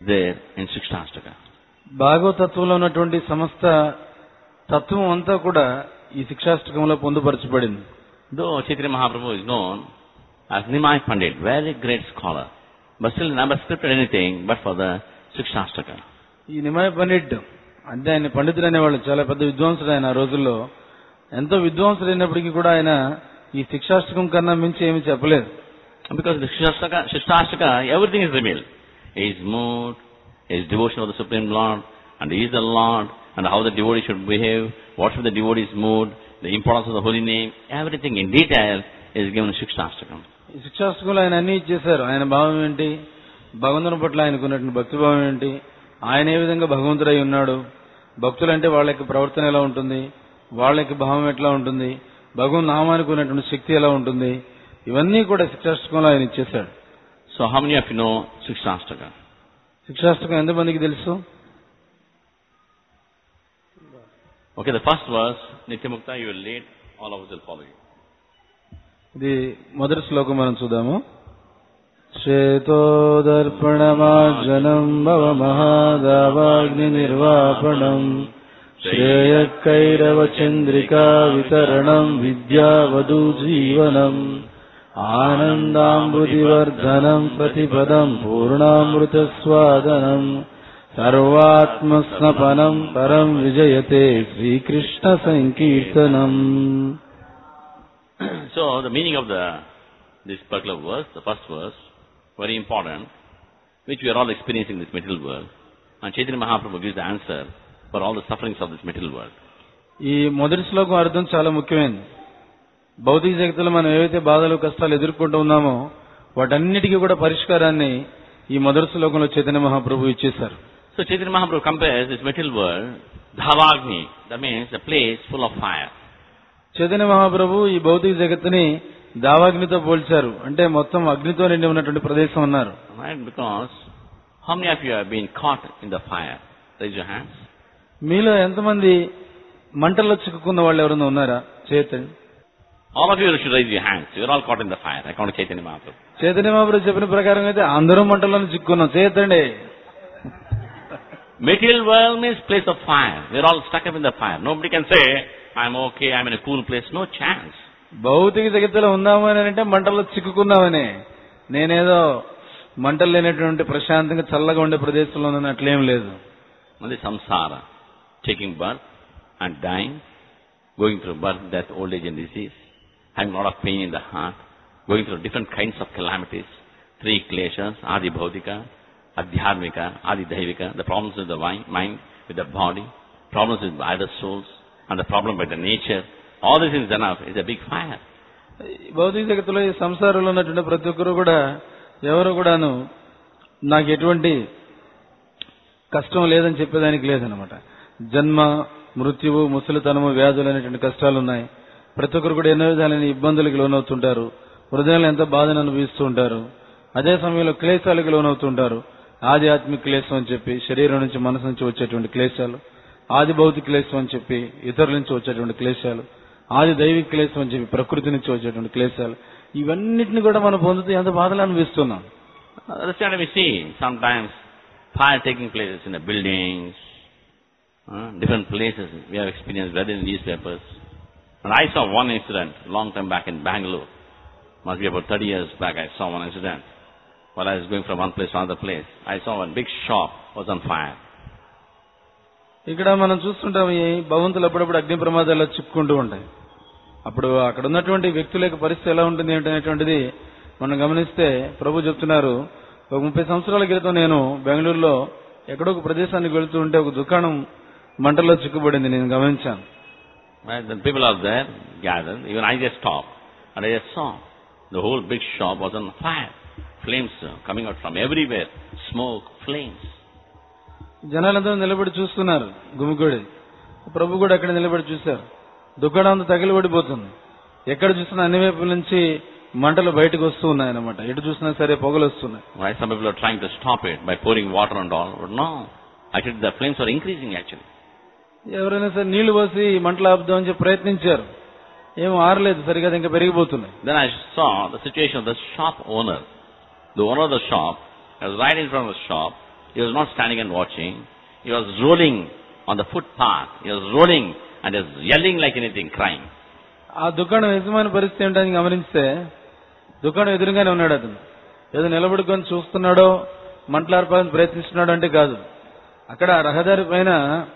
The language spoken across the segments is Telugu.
there in Sikshastaka. భాగవతత్వంలో ఉన్నటువంటి సమస్త తత్వం అంతా కూడా ఈ శిక్షాష్టకంలో పొందుపరచబడింది Though Chaitanya Mahaprabhu is known as Nimai Pandit, very great scholar, but still never scripted anything but for the Sikshastaka. ఈ నిమాయ పండిట్ అంటే ఆయన పండితుడు అనేవాళ్ళు చాలా పెద్ద విద్వాంసుడు ఆయన ఆ రోజుల్లో ఎంతో విద్వాంసుడు అయినప్పటికీ కూడా ఆయన ఈ శిక్షాష్టకం కన్నా మించి ఏమీ చెప్పలేదు Because the Sikshastaka, Sikshastaka, everything is revealed. His mood, his devotion of the Supreme Lord, and he is the Lord, and how the devotee should behave, what should the devotee's mood, the importance of the holy name, everything in detail is given in Sikshastakam. ఈ శిక్షాష్టకంలో ఆయన అన్ని ఇచ్చేశారు ఆయన భావం ఏంటి భగవంతుని పట్ల ఆయనకు ఉన్నటువంటి భక్తి భావం ఏంటి ఆయన ఏ విధంగా భగవంతుడై ఉన్నాడు భక్తులంటే వాళ్ళ యొక్క ప్రవర్తన ఎలా ఉంటుంది వాళ్ళ యొక్క భావం ఎట్లా ఉంటుంది భగవన్ నామానికి ఉన్నటువంటి శక్తి ఎలా ఉంటుంది ఇవన్నీ కూడా శిక్షాష్టకంలో ఆయన ఇచ్చేశాడు So how many of you know Sikshastaka? Shikshashtakam ఎంతమందికి తెలుసు Okay, the first verse, Nityamukta, you will lead, all of us will follow you. ఇది మొదటి శ్లోకం మనం చూద్దాము శ్వేతోదర్పణమార్జనం భవ మహాదావాగ్ని నిర్వాపణం శ్రేయకైరవ చంద్రికా వితరణం విద్యావధూ జీవనం ఆనందాంబుదివర్ధనం ప్రతిపదం పూర్ణామృత స్వాదనం సర్వాత్మస్నపనం పరం విజయతే శ్రీకృష్ణ సంకీర్తనం so the meaning of the this particular verse, the first verse, very important, which we are all experiencing in this material world. And Chaitanya Mahaprabhu gives the answer for all the sufferings of this material world. ఈ మొదటి శ్లోకం అర్థం చాలా ముఖ్యమైనది భౌతిక జగత్తులో మనం ఏవైతే బాధలు కష్టాలు ఎదుర్కొంటూ ఉన్నామో వాటన్నిటికీ కూడా పరిష్కారాన్ని ఈ మొదటి శ్లోకంలో చైతన్య మహాప్రభు ఇచ్చేశారు So Chaitanya Mahaprabhu compares this material world, Dhavagni, that means a place full of fire. Chaitanya మహాప్రభు ఈ భౌతిక జగత్తుని దావాగ్నితో పోల్చారు అంటే మొత్తం అగ్నితో నిండి ఉన్నటువంటి ప్రదేశం అన్నారు Right? Because how many of you have been caught in the fire? Raise your hands. మీలో ఎంతమంది మంటల్లో చిక్కుకున్న వాళ్ళు ఎవరైనా ఉన్నారా Chaitanya All of you should raise your hands. You're all caught in the fire, according to Chaitanya Mahaprabhu. Chaitanya మహాప్రభు చెప్పిన ప్రకారం అయితే అందరూ మంటల్లోనే చిక్కుకున్నాం చేతండి Material world means place of fire. We're all stuck up in the fire. Nobody can say, I'm okay, I'm in a cool place. No chance. భౌతిక జగత్తులో ఉన్నాము అని అంటే మంటల్లో చిక్కుకున్నామని నేనేదో మంటలు లేనటువంటి ప్రశాంతంగా చల్లగా ఉండే ప్రదేశంలో ఉన్నాను అట్లేం లేదు Only samsara, taking birth and dying, going through birth, death, old age and disease, having a lot of pain in the heart, going through different kinds of calamities, three kleshas, adi bhaudika, adhyarmika, adi daivika, the problems with the wi- mind, with the body, problems with other souls, and the problem with the nature. All this is enough. It's a big fire. ఈ భౌతిక జగత్తులో ఈ సంసారంలో ఉన్నటువంటి ప్రతి ఒక్కరు కూడా ఎవరు కూడాను నాకు ఎటువంటి కష్టం లేదని చెప్పేదానికి లేదనమాట జన్మ మృత్యువు ముసలితనము వ్యాధులు అనేటువంటి కష్టాలు ఉన్నాయి ప్రతి ఒక్కరు కూడా ఎన్నో విధాలైన ఇబ్బందులకు లోనవుతుంటారు హృదయంలో ఎంత బాధను అనుభవిస్తూ ఉంటారు అదే సమయంలో క్లేశాలకు లోనవుతుంటారు ఆధ్యాత్మిక క్లేశం అని చెప్పి శరీరం నుంచి మనసు నుంచి వచ్చేటువంటి క్లేశాలు ఆది భౌతిక క్లేశం అని చెప్పి ఇతరుల నుంచి వచ్చేటువంటి క్లేశాలు ఆది దైవిక క్లేశం అని చెప్పి ప్రకృతి నుంచి వచ్చేటువంటి క్లేశాలు ఇవన్నిటిని కూడా మనం పొందుతూ ఎంత బాధలు అనిపిస్తున్నాం That's what we see. Sometimes fire taking places in the buildings, uh, different places. We have experienced, read in newspapers. And I saw one incident long time back in Bangalore. Must be about 30 years back I saw one incident. While I was going from one place to another place, I saw one big shop was on fire. ఇక్కడ మనం చూస్తుంటాం ఈ భవంతులు అప్పుడప్పుడు అగ్ని ప్రమాదాల్లో చిక్కుకుంటూ ఉంటాయి అప్పుడు అక్కడ ఉన్నటువంటి వ్యక్తుల యొక్క పరిస్థితి ఎలా ఉంటుంది ఏంటనేటువంటిది మనం గమనిస్తే ప్రభు చెప్తున్నారు ఒక ముప్పై సంవత్సరాల క్రితం నేను బెంగళూరులో ఎక్కడో ఒక ప్రదేశానికి వెళ్తూ ఉంటే ఒక దుకాణం మంటల్లో చిక్కుబడింది నేను గమనించాను Right? Then people are there, gathered. Even I just stopped. And I just saw the whole big shop was on fire. Flames uh, coming out from everywhere. Smoke, flames. జనాలందరూ నిలబడి చూస్తున్నారు గుమిగూడి ప్రభు కూడా అక్కడ నిలబడి చూశారు దుకాణం అంతా తగిలిపడిపోతుంది ఎక్కడ చూసినా అన్ని వైపుల నుంచి మంటలు బయటకు వస్తూ ఉన్నాయన్నమాట ఎటు చూసినా సరే పొగలు వస్తున్నాయి Right? Some people are trying to stop it by pouring water and all. But no. Actually, the flames are increasing actually. ఎవరైనా సరే నీళ్లు పోసి ఈ మంటలు ఆపుదామని చెప్పి ప్రయత్నించారు ఏం ఆరలేదు సరిగా అది ఇంకా పెరిగిపోతున్నాయి Then I saw the situation of the shop owner. The owner of the shop was right in front of the shop. He was not standing and watching. He was rolling on the footpath. He was rolling and he was yelling like anything, crying. ఆ దుకాణం యజమాని పరిస్థితి ఏంటని గమనిస్తే దుకాణం ఎదురుగానే ఉన్నాడు అతను ఏదో నిలబడుకొని చూస్తున్నాడో మంటలార్పాలని ప్రయత్నిస్తున్నాడు అంటే కాదు అక్కడ ఆ రహదారి పైన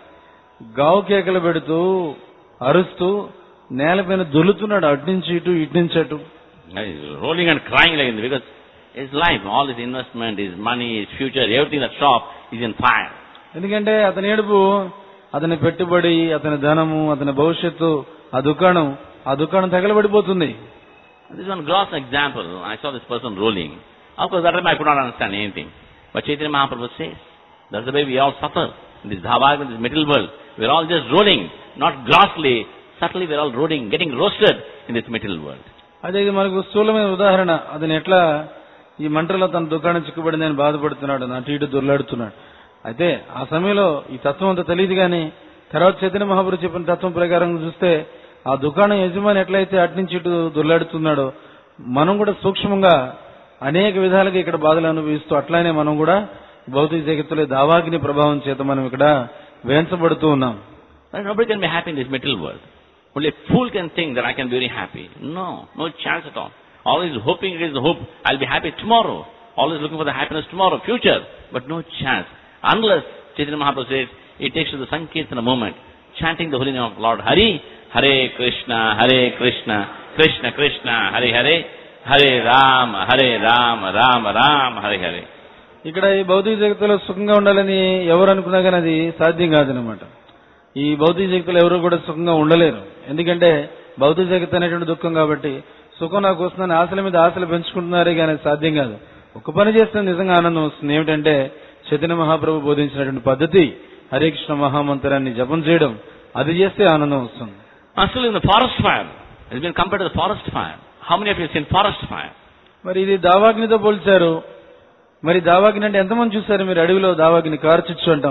గావు కేకలు పెడుతూ అరుస్తూ నేలపైన దొల్లుతున్నాడు అటు నుంచి ఇటు ఇటు నుంచి అటు He's rolling and crying like anything because his life, all his investment, his money, his future, everything in that shop is in fire. ఎందుకంటే అతని ఏడుపు అతని పెట్టుబడి అతని ధనము అతని భవిష్యత్తు ఆ దుకాణం ఆ దుకాణం తగలబడిపోతుంది This is one gross example. I saw this person rolling. Of course, that time I could not understand anything. But Chaitanya Mahaprabhu says, that's the way we all suffer in this dhabag, in this material world. We're all just rolling, not grossly, subtly we're all rolling, getting roasted in this material world. అదే ఇది మనకు స్థూలమైన ఉదాహరణ అతను ఎట్లా ఈ మంటలో తన దుకాణం చిక్కుబడిందని బాధపడుతున్నాడు అటు ఇటు దొర్లాడుతున్నాడు అయితే ఆ సమయంలో ఈ తత్వం అంత తెలియదు కానీ తర్వాత చైతన్య మహాపురు చెప్పిన తత్వం ప్రకారం చూస్తే ఆ దుకాణం యజమాని ఎట్లయితే అటు నుంచి ఇటు దొర్లాడుతున్నాడో మనం కూడా సూక్ష్మంగా అనేక విధాలుగా ఇక్కడ బాధలు అనుభవిస్తూ అట్లానే మనం కూడా భౌతిక జగత్తులో దావాగ్ని ప్రభావం చేత మనం ఇక్కడ వేంచబడుతూ ఉన్నాం But nobody can be happy in this material world. Only a fool can think that I can be very happy. No, no chance at all. Always hoping against the hope, I'll be happy tomorrow. Always looking for the happiness tomorrow, future. But no chance. Unless, Chaitanya Mahaprabhu says, it takes to the Sankirtana moment, chanting the holy name of Lord Hari, Hare Krishna, Hare Krishna, Krishna Krishna, Hare Hare, Hare Ram, Hare Ram, Ram Ram, Hare Hare. ఇక్కడ ఈ భౌతిక జగత్తులో సుఖంగా ఉండాలని ఎవరు అనుకున్నా కానీ అది సాధ్యం కాదనమాట ఈ భౌతిక జగత్తులో ఎవరు కూడా సుఖంగా ఉండలేరు ఎందుకంటే భౌతిక జగత్ అనేటువంటి దుఃఖం కాబట్టి సుఖం నాకు వస్తుందని ఆశల మీద ఆశలు పెంచుకుంటున్నారే కానీ అది సాధ్యం కాదు ఒక పని చేస్తే నిజంగా ఆనందం వస్తుంది ఏమిటంటే చైతన్య మహాప్రభు బోధించినటువంటి పద్ధతి హరే కృష్ణ మహామంత్రాన్ని జపం చేయడం అది చేస్తే ఆనందం వస్తుంది And still in the forest fire, it's been compared to the forest fire. How many of you have seen forest fire? మరి ఇది దావాగ్నితో పోల్చారు మరి దావాగ్ని అంటే ఎంతమంది చూశారు మీరు అడవిలో దావాగ్ని కార్చిచ్చు అంటాం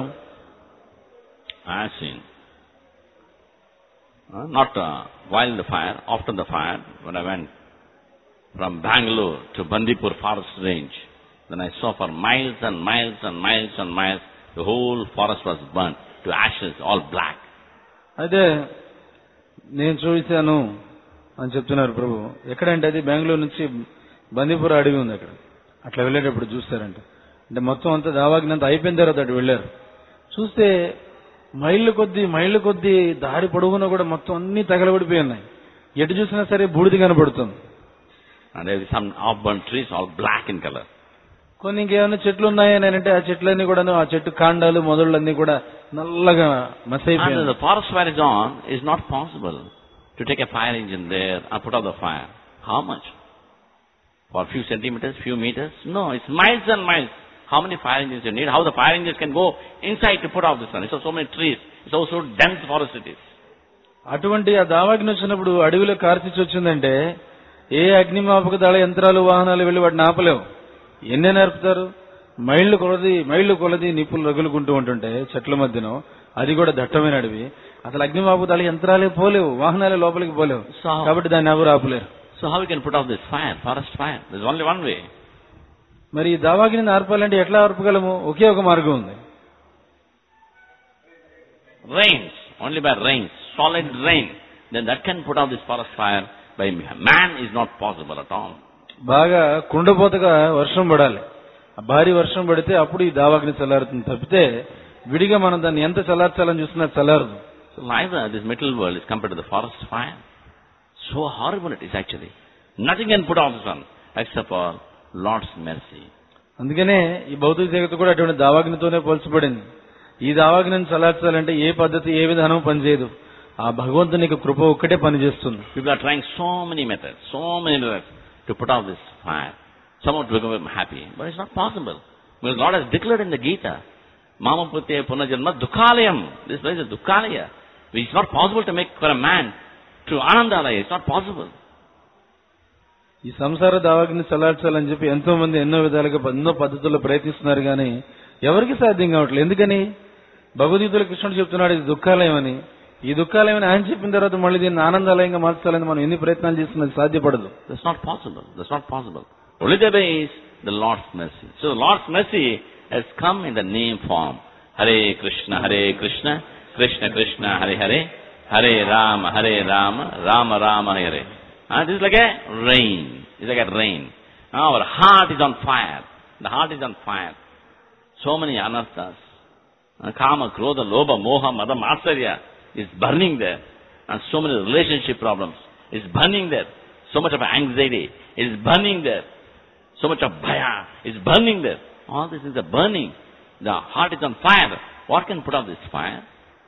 I have seen. Uh, not uh, while in the fire, after the fire, when I went from Bangalore to Bandipur forest range, then I saw for miles and miles and miles and miles, the whole forest was burnt to ashes, all black. అయితే నేను చూశాను అని చెప్తున్నారు ప్రభు ఎక్కడంటే అది బెంగళూరు నుంచి బందీపుర అడవి ఉంది అక్కడ అట్లా వెళ్ళేటప్పుడు చూస్తారంట అంటే మొత్తం అంతా దావాగ్ని అంతా అయిపోయిన తర్వాత అటు వెళ్ళారు చూస్తే మైళ్ళు కొద్దీ మైళ్ళు కొద్దీ దారి పొడుగున కూడా మొత్తం అన్ని తగలబడిపోయి ఉన్నాయి ఎటు చూసినా సరే బూడిద కనబడుతుంది And there is some off-burnt trees, all black in color. కొన్ని ఇంకేమైనా చెట్లు ఉన్నాయని అంటే ఆ చెట్లన్నీ కూడాను ఆ చెట్టు కాండాలు మొదళ్ళన్నీ కూడా నల్లగా And మసైపోయాయి the forest fire is on, it's not possible to take a fire engine there and put out the fire. How much? For a few centimeters, few meters? No, it's miles and miles. How many fire engines you need? How the fire engines can go inside to put out the sun? It's so many trees. It's also dense forest it is. అటువంటి ఆ దావాగ్ని వచ్చినప్పుడు అడవిలో కార్చిచ్చి వచ్చిందంటే ఏ అగ్నిమాపక దళ యంత్రాలు వాహనాలు వెళ్ళి వాటిని ఆపలేవు ఎన్నే నేర్పుతారు మైళ్ళు కొలది మైళ్ళు కొలది నిప్పులు రగులుకుంటూ ఉంటుంటే చెట్ల మధ్యన అది కూడా దట్టమైన అడవి అసలు అగ్నిమాపక దళ యంత్రాలే పోలేవు వాహనాలే లోపలికి పోలేవు So- కాబట్టి దాన్ని ఎవరు ఆపలేరు So how we can put out this fire, forest fire? There's only one way. మరి ఈ దావాగ్ని ఆర్పాలంటే ఎట్లా ఆర్పగలము ఒకే ఒక మార్గం ఉంది Rains, only by rains, solid rain. Then that can put out this forest fire. By man is not possible at all. బాగా కుండపోతగా వర్షం పడాలి ఆ భారీ వర్షం పడితే అప్పుడు ఈ దావాగ్ని చల్లారుతుంది తప్పితే విడిగా మనం దాన్ని ఎంత చల్లార్చాలని చూసినా చల్లారదు So neither this material world is compared to the forest fire. So horrible it is actually. Nothing can put out the sun except for Lord's mercy. అందుకనే ఈ భౌతిక జగత్తు కూడా అటువంటి దావాగ్నితోనే పోల్చబడింది ఈ దావాగ్నిని చల్లార్చాలంటే ఏ పద్ధతి ఏ విధానం పనిచేయదు ఆ భగవంతుని యొక్క కృప ఒక్కటే పనిచేస్తుంది People are trying so many methods, so many methods to put out this fire. Someone to become happy. But it's not possible. Because Lord has declared in the Gita, Mama Putya Punajanma Dukkalayam. This place is Dukkalaya. It's not possible to make for a man to Anandalaya. It's not possible. ఈ సంసార దావాగ్ని చల్లార్చాలని చెప్పి ఎంతో మంది ఎన్నో విధాలుగా ఎన్నో పద్ధతుల్లో ప్రయత్నిస్తున్నారు కానీ ఎవరికి సాధ్యం కావట్లేదు ఎందుకని భగవద్గీతలో కృష్ణుడు చెప్తున్నాడు ఇది దుఃఖాలయమని ఈ దుఃఖాలయమని ఆయన చెప్పిన తర్వాత మళ్ళీ దీన్ని ఆనందాలయంగా మార్చాలని మనం ఎన్ని ప్రయత్నాలు చేస్తున్నది సాధ్యపడదు That's not possible. That's not possible. Only the way is the Lord's mercy. So the Lord's mercy has come in the name form. Hare Krishna, Hare Krishna, Krishna Krishna, Hare Hare, Hare Rama, Hare Rama, Rama Rama, Hare Hare. Ah, this is like a rain. It's like a rain. Ah, our heart is on fire. The heart is on fire. So many anarthas. Uh, Kama, Krodha, Lobha, Moha, Mada, Matsarya is burning there. And so many relationship problems is burning there. So much of anxiety is burning there. So much of bhaya is burning there. All these things are burning. The heart is on fire. What can put out this fire?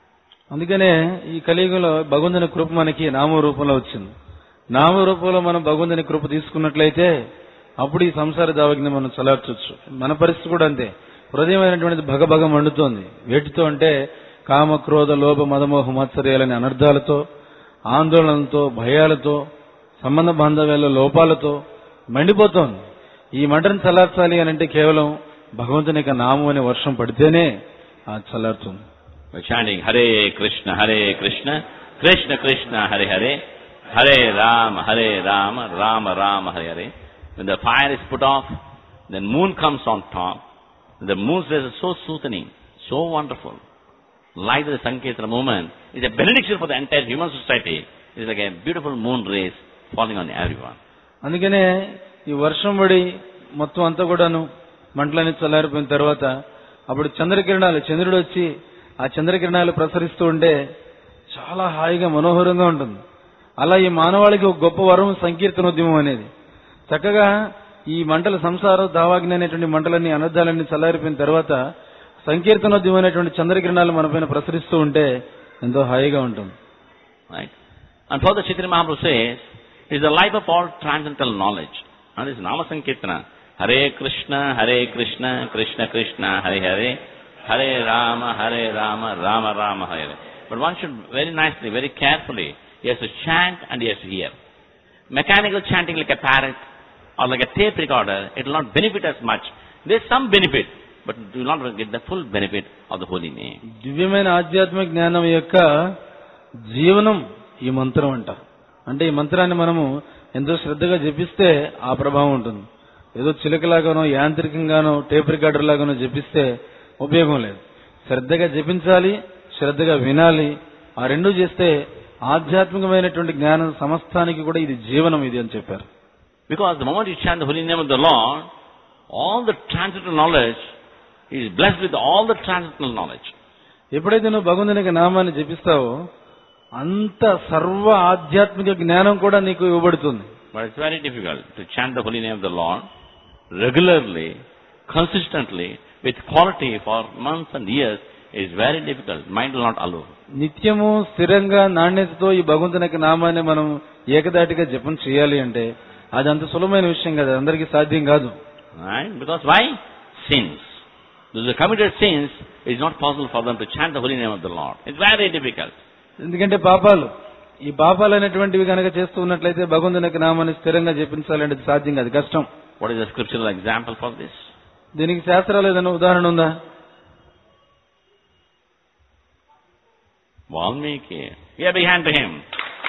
అందుకనే ఈ కలియుగంలో భగవంతుని కృప మనకి నామ రూపంలో వచ్చింది నామ రూపంలో మనం భగవంతుని కృప తీసుకున్నట్లయితే అప్పుడు ఈ సంసార దావగ్ని మనం చలార్చొచ్చు మన పరిస్థితి కూడా అంతే హృదయం అయినటువంటిది భగభగ మండుతోంది వేటితో అంటే కామ క్రోధ లోభ మదమోహ మత్సర్యాలని అనర్థాలతో ఆందోళనలతో భయాలతో సంబంధ బాంధవ్యాల లోపాలతో మండిపోతోంది ఈ మంటను చల్లార్చాలి అని అంటే కేవలం భగవంతుని యొక్క నామం అనే వర్షం పడితేనే ఆ చల్లారుతుంది By chanting Hare Krishna, Hare Krishna, Krishna Krishna, Hare Hare, Hare Rama, Hare Rama, Rama Rama, Hare Hare. When the fire is put off, then moon comes on top. The moon's rays are so soothing, so wonderful. Like the Sankirtana movement is a benediction for the entire human society. It's like a beautiful moon rays falling on everyone. అందుకనే ఈ వర్షం పడి మొత్తం అంతా కూడాను మంటలన్నీ చల్లారిపోయిన తర్వాత అప్పుడు చంద్రకిరణాలు చంద్రుడు వచ్చి ఆ చంద్రకిరణాలు ప్రసరిస్తూ ఉంటే చాలా హాయిగా మనోహరంగా ఉంటుంది అలా ఈ మానవాళికి ఒక గొప్ప వరం సంకీర్తనోద్యమం అనేది చక్కగా ఈ మంటల సంసారం దావాగ్ని అనేటువంటి మంటలన్నీ అనర్థాలన్నీ చల్లారిపోయిన తర్వాత సంకీర్తనోద్యమం అనేటువంటి చంద్రకిరణాలు మన పైన ప్రసరిస్తూ ఉంటే ఎంతో హాయిగా ఉంటుంది Right? And further Chaitanya Mahaprabhu says, it is the life of all transcendental knowledge. And this is Nama Sankirtana. Hare Krishna, Hare Krishna, Krishna Krishna, Hare Hare, Hare Rama, Hare Rama, Rama Rama, Hare Hare. But one should very nicely, very carefully, he has to chant and he has to hear. Mechanical chanting like a parrot or like a tape recorder, it will not benefit as much. There is some benefit, but you will not get the full benefit of the holy name. దివ్యమైన ఆధ్యాత్మిక జ్ఞానం యొక్క జీవనం ఈ మంత్రం అంట అంటే ఈ మంత్రాన్ని మనము ఎంతో శ్రద్ధగా జపిస్తే ఆ ప్రభావం ఉంటుంది ఏదో చిలకలాగానో యాంత్రికంగానో టేప్ రికార్డర్ లాగానో జపిస్తే ఉపయోగం లేదు శ్రద్ధగా జపించాలి శ్రద్ధగా వినాలి ఆ రెండు చేస్తే ఆధ్యాత్మికమైనటువంటి జ్ఞానం సమస్తానికి కూడా ఇది జీవనం ఇది అని చెప్పారు Because the moment you chant the holy name of the Lord, all the transcendental knowledge is blessed with all the transcendental knowledge. ఎప్పుడైతే నువ్వు భగవంతుని యొక్క నామాన్ని జపిస్తావో అంత సర్వ ఆధ్యాత్మిక జ్ఞానం కూడా నీకు ఇవ్వబడుతుంది But it's very difficult to chant the holy name of the Lord regularly, consistently, with quality for months and years is very difficult. Mind will not allow. నిత్యము స్థిరంగా నాణ్యతతో ఈ భగవంతుని యొక్క నామాన్ని మనం ఏకదాటిగా జపం చేయాలి అంటే అది అంత సులభమైన విషయం కాదు అది అందరికీ సాధ్యం కాదు Right? Because why? Sins. Those who committed sins, it's not possible for them to chant the holy name of the Lord. It's very difficult. ఎందుకంటే పాపాలు ఈ పాపాలు అనేటువంటివి కనుక చేస్తూ ఉన్నట్లయితే భగవంతుని యొక్క నామాన్ని స్థిరంగా జపించాలంటే అది సాధ్యం కాదు కష్టం What is the scriptural example for this? దీనికి శాస్త్రాలు ఏదైనా ఉదాహరణ ఉందా Valmiki. Give a big hand to him.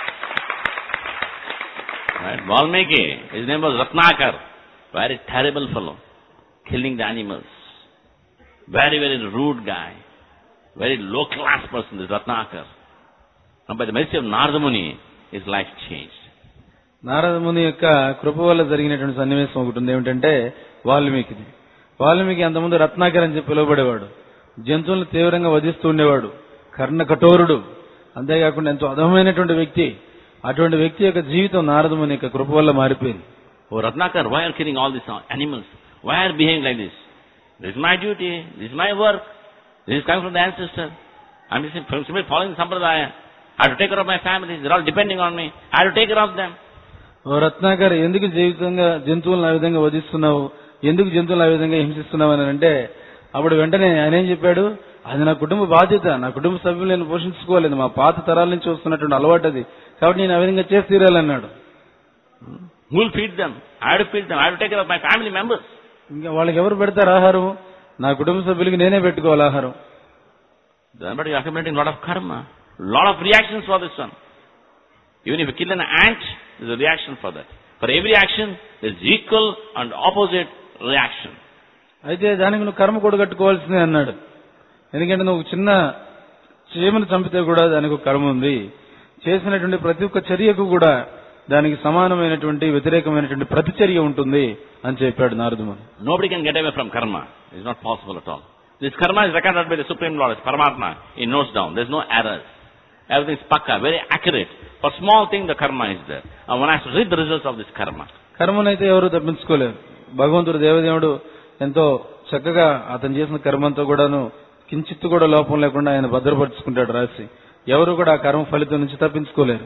Right? Valmiki. His name was Ratnakar. Very terrible fellow. Killing the animals. Very, very rude guy. Very low class person, this Ratnakar. And by the mercy of Narada Muni, his life changed. Narada ముని యొక్క కృప వల్ల జరిగినటువంటి సన్నివేశం ఒకటి ఉంది ఏమిటంటే వాల్మీకిది వాల్మీకి అంతకుముందు రత్నాకర్ అని చెప్పి పిలువబడేవాడు జంతువులను తీవ్రంగా వధిస్తూ ఉండేవాడు కర్ణ కఠోరుడు అంతేకాకుండా ఎంతో అధమైనటువంటి వ్యక్తి అటువంటి వ్యక్తి యొక్క జీవితం నారద ముని యొక్క కృప వల్ల మారిపోయింది Oh, Ratnakar, why are you killing all these animals? Why are you behaving like this? This is my duty. This is my work. This is coming from the ancestor. I'm just simply following Sampradaya. I have to take care of my family. They're all depending on me. I have to take care of them. ఓ రత్నాకర్ ఎందుకు జీవితంగా జంతువులను ఆ విధంగా వధిస్తున్నావు ఎందుకు జంతువులను ఆ విధంగా హింసిస్తున్నావు అని అంటే అప్పుడు వెంటనే ఆయన ఏం చెప్పాడు అది నా కుటుంబ బాధ్యత నా కుటుంబ సభ్యులు నేను పోషించుకోలేదు మా పాత తరాల నుంచి వస్తున్నటువంటి అలవాటు అది కాబట్టి నేను ఆ విధంగా చేసి తీరాలన్నాడు Who will feed them? I have to feed them. I have to take care of my family members. ఇంకా వాళ్ళకి ఎవరు పెడతారు ఆహారం నా కుటుంబ సభ్యులకి నేనే పెట్టుకోవాలి ఆహారం Then, but you're accumulating a lot of karma. lot of reactions for this one. Even if you kill an ant, there's a reaction for that. For every action, there's equal and opposite reaction. అయితే దానికి నువ్వు కర్మ కూడా కట్టుకోవాల్సిందే అన్నాడు ఎందుకంటే నువ్వు చిన్న చీమను చంపితే కూడా దానికి ఒక కర్మ ఉంది చేసినటువంటి ప్రతి ఒక్క చర్యకు కూడా దానికి సమానమైనటువంటి వ్యతిరేకమైనటువంటి ప్రతిచర్య ఉంటుంది అని చెప్పాడు నారదుముని Nobody can get away from karma. It's not possible at all. This karma is recorded by the Supreme Lord, it's Paramatma. He notes down. There's no errors. Everything is pakka, very accurate. For small thing, the karma is there. And one has to read the results of this karma. కర్మనైతే ఎవరు తప్పించుకోలేరు భగవంతుడు దేవదేవుడు ఎంతో చక్కగా అతను చేసిన కర్మంతో కూడాను కించిత్తు కూడా లోపం లేకుండా ఆయన భద్రపరుచుకుంటాడు రాసి ఎవరు కూడా ఆ కర్మ ఫలితం నుంచి తప్పించుకోలేరు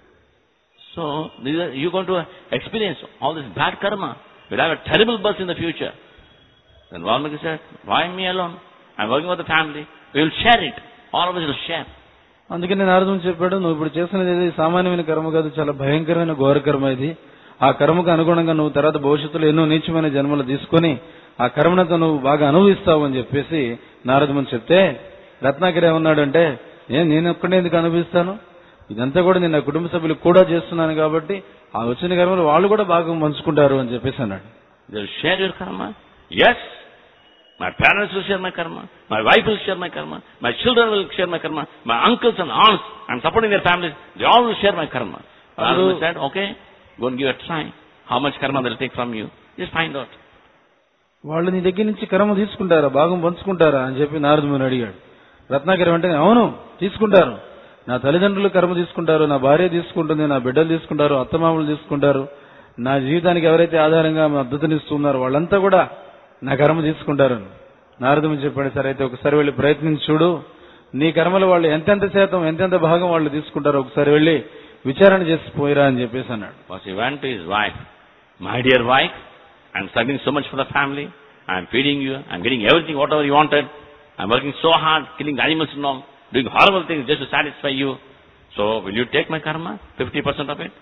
So, these are, you're going to experience all this bad karma. You'll have a terrible birth in the future. Then Valmiki said, why me alone? I'm working with the family. We will share it. All of us will share. అందుకే నేను అర్థం చెప్పాడు నువ్వు ఇప్పుడు చేస్తున్నది ఏది సామాన్యమైన కర్మ కాదు చాలా భయంకరమైన ఘోర కర్మ ఇది ఆ కర్మకు అనుగుణంగా నువ్వు తర్వాత భవిష్యత్తులో ఎన్నో నీచమైన జన్మలు తీసుకొని ఆ కర్మనంతా నువ్వు బాగా అనుభవిస్తావు అని చెప్పేసి నారదమని చెప్తే రత్నాకర్ ఏమన్నాడంటే ఏం నేను ఒక్కడే ఎందుకు అనుభవిస్తాను ఇదంతా కూడా నేను నా కుటుంబ సభ్యులకు కూడా చేస్తున్నాను కాబట్టి ఆ వచ్చిన కర్మలు వాళ్ళు కూడా బాగా పంచుకుంటారు అని చెప్పేసి అన్నాడు They'll share your karma. Yes. My parents will share my karma. My wife will share my karma. My children will share my karma. My uncles and aunts, I'm supporting their families. They all will share my karma. Hello. Rama said, okay, go and give a try. How much karma they'll take from you? Just find out. వాళ్ళు నీ దగ్గర నుంచి కర్మ తీసుకుంటారా భాగం పంచుకుంటారా అని చెప్పి నారదముని అడిగాడు రత్నాకర్ వెంటనే అవును తీసుకుంటారు నా తల్లిదండ్రులు కర్మ తీసుకుంటారు నా భార్య తీసుకుంటుంది నా బిడ్డలు తీసుకుంటారు అత్తమామలు తీసుకుంటారు నా జీవితానికి ఎవరైతే ఆధారంగా మద్దతునిస్తున్నారో వాళ్ళంతా కూడా నా కర్మ తీసుకుంటారు నారదముని చెప్పాడు సరే అయితే ఒకసారి వెళ్ళి ప్రయత్నించి చూడు నీ కర్మలో వాళ్ళు ఎంతెంత శాతం ఎంతెంత భాగం వాళ్ళు తీసుకుంటారో ఒకసారి వెళ్ళి విచారణ చేసి పోయిరా అని చెప్పేసి అన్నాడు Because he went to his wife. My dear wife, I'm struggling so much for the family. I'm feeding you. I'm getting everything, whatever you wanted. I'm working so hard, killing animals and all, doing horrible things just to satisfy you. So, will you take my karma? 50% of it?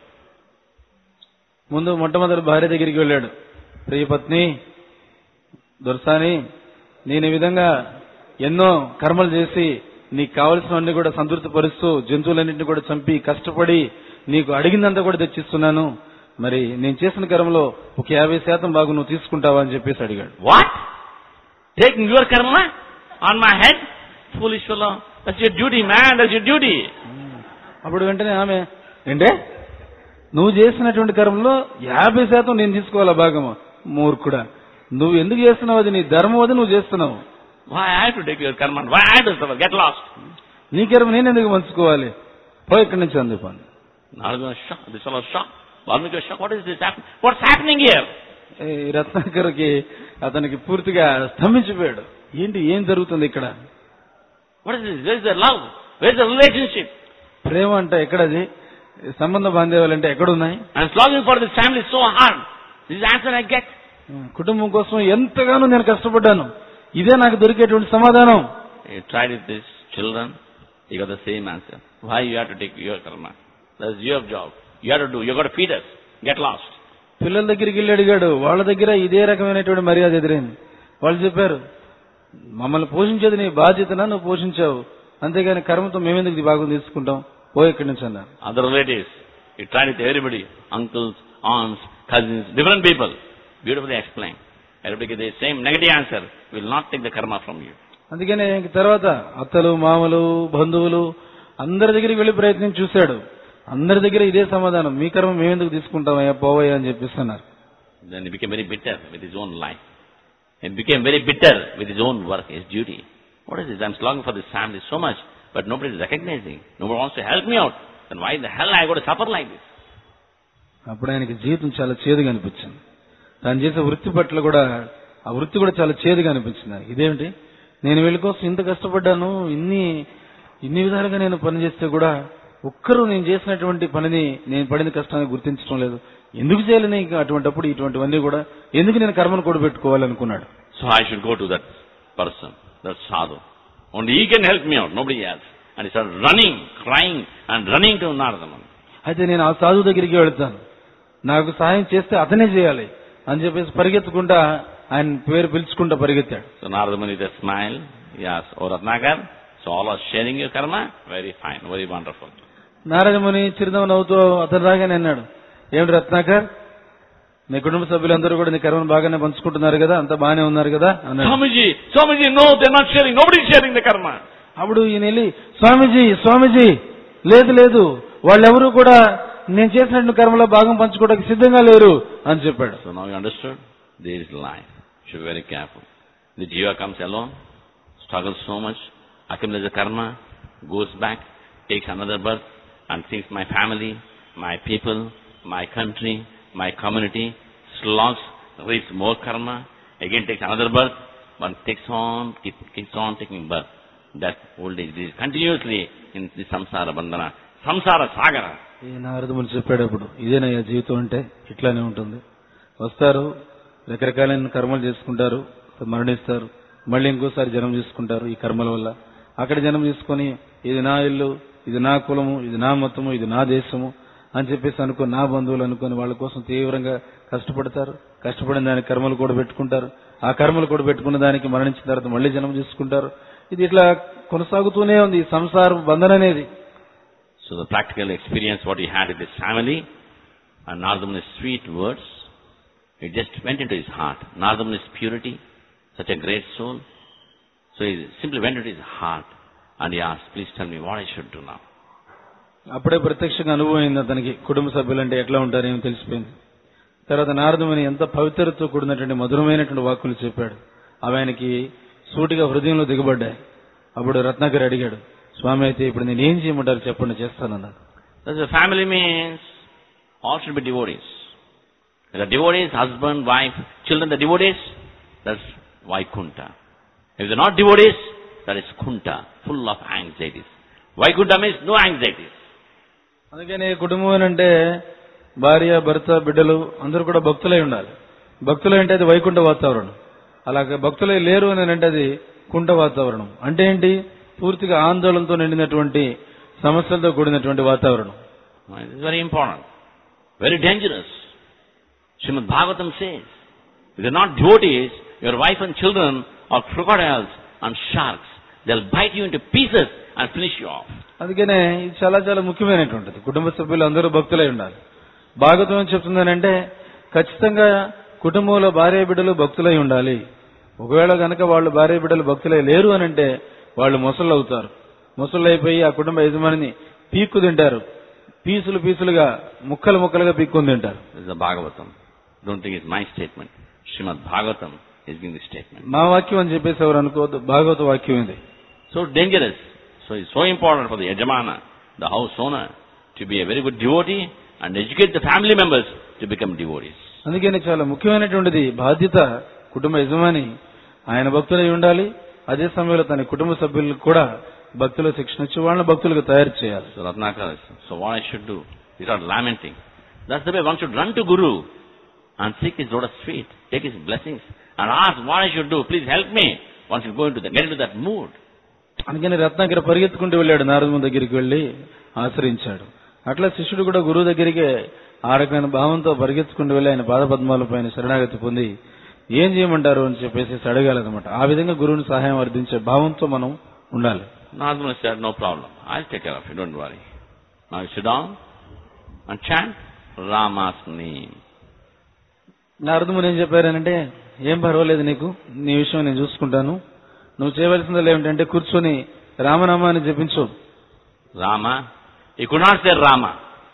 ముందు మొట్టమొదటి భార్య దగ్గరికి వెళ్ళాడు ప్రియపత్ని దొరసాని నేను ఈ విధంగా ఎన్నో కర్మలు చేసి నీకు కావలసినవన్నీ కూడా సంతృప్తిపరుస్తూ జంతువులన్నింటినీ కూడా చంపి కష్టపడి నీకు అడిగిందంతా కూడా తెచ్చిస్తున్నాను మరి నేను చేసిన కర్మలో ఒక యాభై శాతం బాగు నువ్వు తీసుకుంటావా అని చెప్పేసి అడిగాడు What? Taking your karma on my head? Foolish fellow. That's your duty, man. That's your duty. అప్పుడు వెంటనే ఆమె ఏంటే నువ్వు చేసినటువంటి కర్మలో యాభై శాతం నేను తీసుకోవాలా భాగము మూర్ఖుడా నువ్వు ఎందుకు చేస్తున్నావు అది నీ ధర్మం అది నువ్వు చేస్తున్నావు Why I have to take your karma? Why I have to suffer? Get lost. నీ కర్మ నేను ఎందుకు పంచుకోవాలి పోయి ఇక్కడి నుంచి అందుకోండి Narada was shocked. This fellow was shocked. Valmiki was shocked. What is this happening? What's happening here? ఈ రత్నాకర్కి అతనికి పూర్తిగా స్తంభించిపోయాడు ఏంటి ఏం జరుగుతుంది ఇక్కడ What is this? Where is the love? Where is the relationship? ప్రేమ అంటే ఎక్కడది సంబంధ బాంధవ్యాలు అంటే ఎక్కడున్నాయి I'm slogging for this family so hard. This is the answer I get. కుటుంబం కోసం ఎంతగానో నేను కష్టపడ్డాను ఇదే నాకు దొరికేటువంటి సమాధానం You tried with these children, you got the same answer. Why you have to take your karma? That's your job. You have to do. You got to feed us. Get lost. పిల్లల దగ్గరికి వెళ్ళి అడిగాడు వాళ్ళ దగ్గర ఇదే రకమైనటువంటి మర్యాద ఎదురైంది వాళ్ళు చెప్పారు మమ్మల్ని పోషించేది నీ బాధ్యతనా నువ్వు పోషించావు అంతేగాని కర్మతో మేమెందుకు ఇది భాగం తీసుకుంటాం పో ఇక్కడి నుంచి అన్నారు Other relatives, you tried with everybody. Uncles, aunts, cousins, different people. Beautifully explained. Everybody get the same negative answer. Will not take the karma from you. అందుకనే ఇంక తర్వాత అత్తలు మామలు బంధువులు అందరి దగ్గరికి వెళ్ళి ప్రయత్నం చూశాడు అందరి దగ్గర ఇదే సమాధానం మీ కర్మ మేమెందుకు తీసుకుంటామయ్యా పోవయ్యా అని చెప్పిస్తున్నారు Then he became very bitter with his own life. He became very bitter with his own work, his duty. What is this? I'm slogging for this family so much, but nobody is recognizing. Nobody wants to help me out. Then why the hell I got to suffer like this? అప్పుడు ఆయనకి జీవితం చాలా చేదుగా అనిపించింది తాను చేసే వృత్తి పట్ల కూడా ఆ వృత్తి కూడా చాలా చేదుగా అనిపించింది ఆయనకి. ఇదేమిటి నేను వీళ్ళ కోసం ఇంత కష్టపడ్డాను ఇన్ని ఇన్ని విధాలుగా నేను పని చేస్తే కూడా ఒక్కరూ నేను చేసినటువంటి పనిని నేను పడిన కష్టాన్ని గుర్తించడం లేదు ఎందుకు చేయలేని ఇంకా అటువంటిప్పుడు ఇటువంటివన్నీ కూడా ఎందుకు నేను కర్మను కూడా పెట్టుకోవాలనుకున్నాడు So I should go to that person, that sadhu. Only he can help me out, nobody else. And he started running, crying, and running to Naradaman. అయితే నేను ఆ సాధువు దగ్గరికి వెళ్తాను నాకు సహాయం చేస్తే అతనే చేయాలి అని చెప్పేసి పరిగెత్తుకుంటా ఆయన పేరు పిలుచుకుంటా పరిగెత్తాడు So Naradaman with a smile, he asked, Oh Ratnakar, so all are sharing your karma? Very fine, very wonderful. నారదముని చిరునవ్వు నవ్వుతూ అతను రాగానే అన్నాడు ఏమిటి రత్నాకర్ నీ కుటుంబ సభ్యులందరూ కూడా నీ కర్మను బాగానే పంచుకుంటున్నారు కదా అంత బాగానే ఉన్నారు కదా అన్నాడు Swamiji, Swamiji, no, they're not sharing. Nobody's sharing the karma. అప్పుడు ఈయన వెళ్ళి స్వామీజీ స్వామీజీ లేదు లేదు వాళ్ళెవరూ కూడా నేను చేసినట్టు కర్మలో భాగం పంచుకోవడానికి సిద్ధంగా లేరు అని చెప్పాడు So now you understood? There is life. Should be very careful. The jiva comes alone, struggles so much, accumulates the karma, goes back, takes another birth, and thinks my family, my people, my country, my community, slogs, reaps more karma, again takes another birth, but takes on, keep, keeps on taking birth. That old age is continuously in the samsara bandhana, samsara sagara. ఈ నారదములు చెప్పేటప్పుడు ఇదేనయ్యా జీవితం అంటే ఇట్లానే ఉంటుంది వస్తారు రకరకాలైన కర్మలు చేసుకుంటారు మరణిస్తారు మళ్ళీ ఇంకోసారి జన్మ తీసుకుంటారు ఈ కర్మల వల్ల అక్కడ జన్మ తీసుకొని ఇది నా ఇల్లు ఇది నా కులము ఇది నా మతము ఇది నా దేశము అని చెప్పేసి అనుకుని నా బంధువులు అనుకుని వాళ్ళ కోసం తీవ్రంగా కష్టపడతారు కష్టపడిన దానికి కర్మలు కూడా పెట్టుకుంటారు ఆ కర్మలు కూడా పెట్టుకున్న దానికి మరణించిన తర్వాత మళ్ళీ జన్మ తీసుకుంటారు ఇది ఇట్లా కొనసాగుతూనే ఉంది ఈ సంసార బంధన అనేది So the practical experience what he had with his family, and Nardamuni's sweet words, it just went into his heart. Nardamuni's purity, such a great soul. So he simply went into his heart and he asked, please tell me what I should do now. అప్పుడే ప్రత్యక్షంగా అనుభవం అయింది అతనికి కుటుంబ సభ్యులంటే ఎట్లా ఉంటారేమో తెలిసిపోయింది తర్వాత నారదముని ఎంత పవిత్రతతో కూడినటువంటి మధురమైనటువంటి వాక్కులు చెప్పాడు అవి ఆయనకి సూటిగా హృదయంలో దిగబడ్డాయి అప్పుడు రత్నాకర్ అడిగాడు స్వామి అయితే ఇప్పుడు నేను ఏం చేయమంటారు చెప్పండి చేస్తానన్నాడు That's the family means all should be devotees. The devotees, husband, wife, children, the devotees, that's Vaikunta. If they're not devotees, that is Kunta, full of anxieties. Vaikunta means no anxieties. అందుకని కుటుంబం అంటే భార్య భర్త బిడ్డలు అందరూ కూడా భక్తులై ఉండాలి భక్తులు అంటే అది వైకుంఠ వాతావరణం అలాగే భక్తులై లేరు అని అంటే అది కుంట వాతావరణం అంటే ఏంటి పూర్తిగా ఆందోళనతో నిండినటువంటి సమస్యలతో కూడినటువంటి వాతావరణం It is very important. Very dangerous. Srimad Bhagavatam says, if you're not devotees, your wife and children are crocodiles and sharks. They'll bite you into pieces and finish you off. అందుకనే ఇది చాలా చాలా ముఖ్యమైనటువంటిది కుటుంబ సభ్యులు అందరూ భక్తులై ఉండాలి భాగవతం ఏం చెప్తుందనంటే ఖచ్చితంగా కుటుంబంలో భార్య బిడ్డలు భక్తులై ఉండాలి ఒకవేళ గనక వాళ్ళు భార్య బిడ్డలు భక్తులై లేరు అని అంటే వాళ్ళు మొసళ్ళు అవుతారు మొసళ్ళు అయిపోయి ఆ కుటుంబ యజమానిని పీక్కు తింటారు పీసులు పీసులుగా ముక్కలు ముక్కలుగా పీక్కుని తింటారు This is the Bhagavatam. Don't think it's my statement. Srimad Bhagavatam is giving this statement. మా వాక్యం అని చెప్పేసి ఎవరు అనుకోవద్దు భాగవత వాక్యం ఇది So dangerous. So it's so important for the Yajamana, the house owner, to be a very good devotee and educate the family members to become devotees. అందుకని చాలా ముఖ్యమైనటువంటిది బాధ్యత కుటుంబ యజమాని ఆయన భక్తులై ఉండాలి అదే సమయంలో తన కుటుంబ సభ్యులకు కూడా భక్తుల శిక్షణ ఇచ్చి వాళ్ళని భక్తులకు తయారు చేయాలి So Ratnakara, so what I should do? Without lamenting. That's the way one should run to Guru and seek his lotus feet, take his blessings and ask what I should do. Please help me. One should go into the, get into that mood. అందుకని రత్నాకర పరిగెత్తుకుంటూ వెళ్ళాడు నారదము దగ్గరికి వెళ్ళి ఆశ్రయించాడు అట్లా శిష్యుడు కూడా గురువు దగ్గరికి ఆ రకమైన భావంతో పరిగెత్తుకుంటూ వెళ్ళి ఆయన పాదపద్మాల పైన శరణాగతి పొంది ఏం చేయమంటారు అని చెప్పేసి అడగాలన్నమాట ఆ విధంగా గురువుని సహాయం అర్థించే భావంతో మనం ఉండాలి Narada said, no problem. I'll take care of you. Don't worry. Now you sit down and chant Rama's name. నారదముని ఏం చెప్పారనంటే ఏం పర్వాలేదు నీకు నీ విషయం నేను చూసుకుంటాను నువ్వు చేయవలసింది ఏమిటంటే కూర్చొని రామనామాన్ని జపించు Rama. He could not say Rama.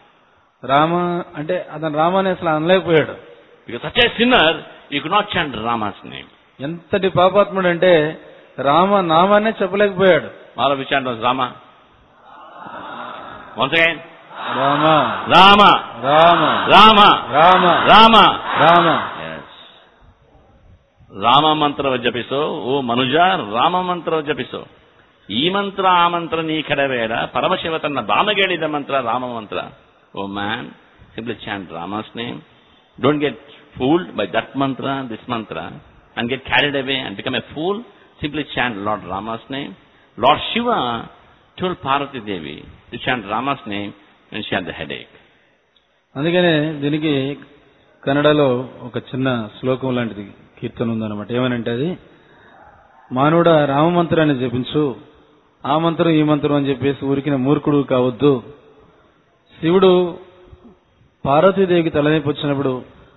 Rama అంటే అతను రామాని అసలు అనలేకపోయాడు Because such a sinner, he could not chant Rama's name. ఎంతటి పాపాత్ముడు అంటే Rama నామాన్నే చెప్పలేకపోయాడు All of you chant was Rama. Once again. Rama Rama. Rama Rama. Rama Rama. Rama Yes. Rama ಮಂತ್ರವ ಜಪಿಸೋ ಓ ಮನುಜ ರಾಮ ಮಂತ್ರವ ಜಪಿಸೋ ಈ ಮಂತ್ರ ಆ ಮಂತ್ರ ನೀ ಕಡಬೇಡ ಪರಮಶಿವ ತನ್ನ ಬಾಮಗೇಳಿದ mantra Rama mantra O man simply chant Rama's name don't get fooled by that mantra this mantra and get carried away and become a fool simply chant Lord Rama's name Lord Shiva told Parvati Devi to chant Rama's name and she the head ఏక్ అందుకనే దీనికి కన్నడలో ఒక చిన్న శ్లోకం లాంటిది కీర్తన ఉందన్నమాట ఏమనంటే అది మానవుడ రామమంత్రాన్ని జపించు ఆ మంత్రం ఈ మంత్రం అని చెప్పేసి ఊరికిన మూర్ఖుడు కావద్దు శివుడు పార్వతీదేవికి తలనొప్పి వచ్చినప్పుడు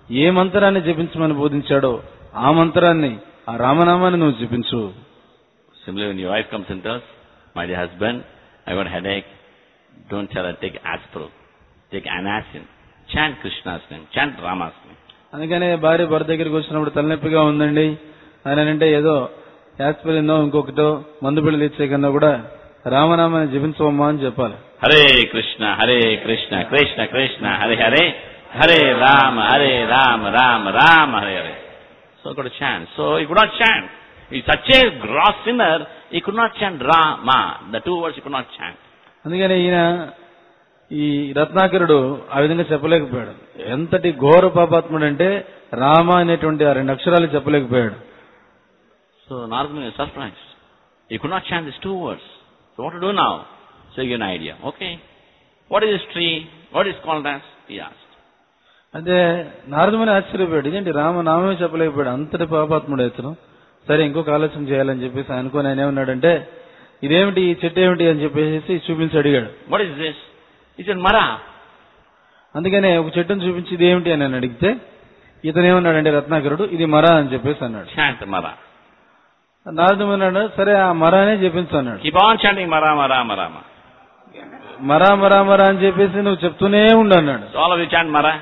ఏ మంత్రాన్ని జపించమని బోధించాడో ఆ మంత్రాన్ని ఆ రామనామాన్ని నువ్వు జపించు Similarly, when your wife comes and tells, my dear husband, I got a headache, don't tell her take aspirin, take anacin, chant Krishna's name, chant Rama's name. అందుకనే భార్య భర్త దగ్గరికి వచ్చినప్పుడు తలనొప్పిగా ఉందండి ఆయన అంటే ఏదో యాస్పిరినో ఇంకొకటో మందు బిళ్ళలు ఇచ్చే కన్నా కూడా రామనామాన్ని జపించవమ్మా అని చెప్పాలి Hare Krishna, Hare Krishna, Krishna Krishna, Hare Hare, Hare Rama, Hare Rama, Rama Rama, Hare Hare. So got to chant. So he could not chant. He's such a gross sinner, he could not chant Rama. The two words he could not chant. అందుకని ఈయన ఈ రత్నాకరుడు ఆ విధంగా చెప్పలేకపోయాడు ఎంతటి ఘోర పాపాత్ముడు అంటే రామ అనేటువంటి ఆ రెండు అక్షరాలు చెప్పలేకపోయాడు So Narada is surprised. He could not chant these two words. So what to do now? So he gave an idea. Okay. What is this tree? What is called as? He asked. అంటే నారదముని ఆశ్చర్యపోయాడు ఇదేంటి రామ నామే చెప్పలేకపోయాడు అంతటి పాపాత్ముడు ఇతను సరే ఇంకొక ఆలోచన చేయాలని చెప్పేసి అనుకుని ఆయన ఏమన్నాడంటే ఇదేమిటి ఈ చెట్టు ఏమిటి అని చెప్పేసి చూపించి అడిగాడు What is this? He said, Mara. అందుకనే ఒక చెట్టును చూపించి ఇది ఏమిటి అని ఆయన అడిగితే ఇతను ఏమన్నాడంటే రత్నాకరుడు ఇది మర అని చెప్పేసి అన్నాడు Chant Mara. నారదముని అన్నాడు సరే ఆ మరానే చెప్పించు అన్నాడు Keep on chanting Mara, Mara, Mara, Mara. మరా మరా మరా అని చెప్పేసి నువ్వు చెప్తూనే ఉండు అన్నాడు So all of you chant Mara.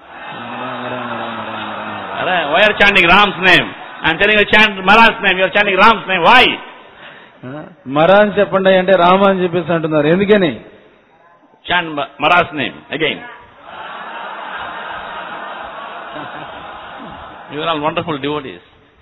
Mara. Why are you chanting Ram's name? I'm telling you chant Mara's name. You're chanting Ram's name. Why? మరా అని చెప్పండి అంటే రామ అని చెప్పేసి అంటున్నారు ఎందుకని Chant Ma- Mara's name again. You are all wonderful devotees.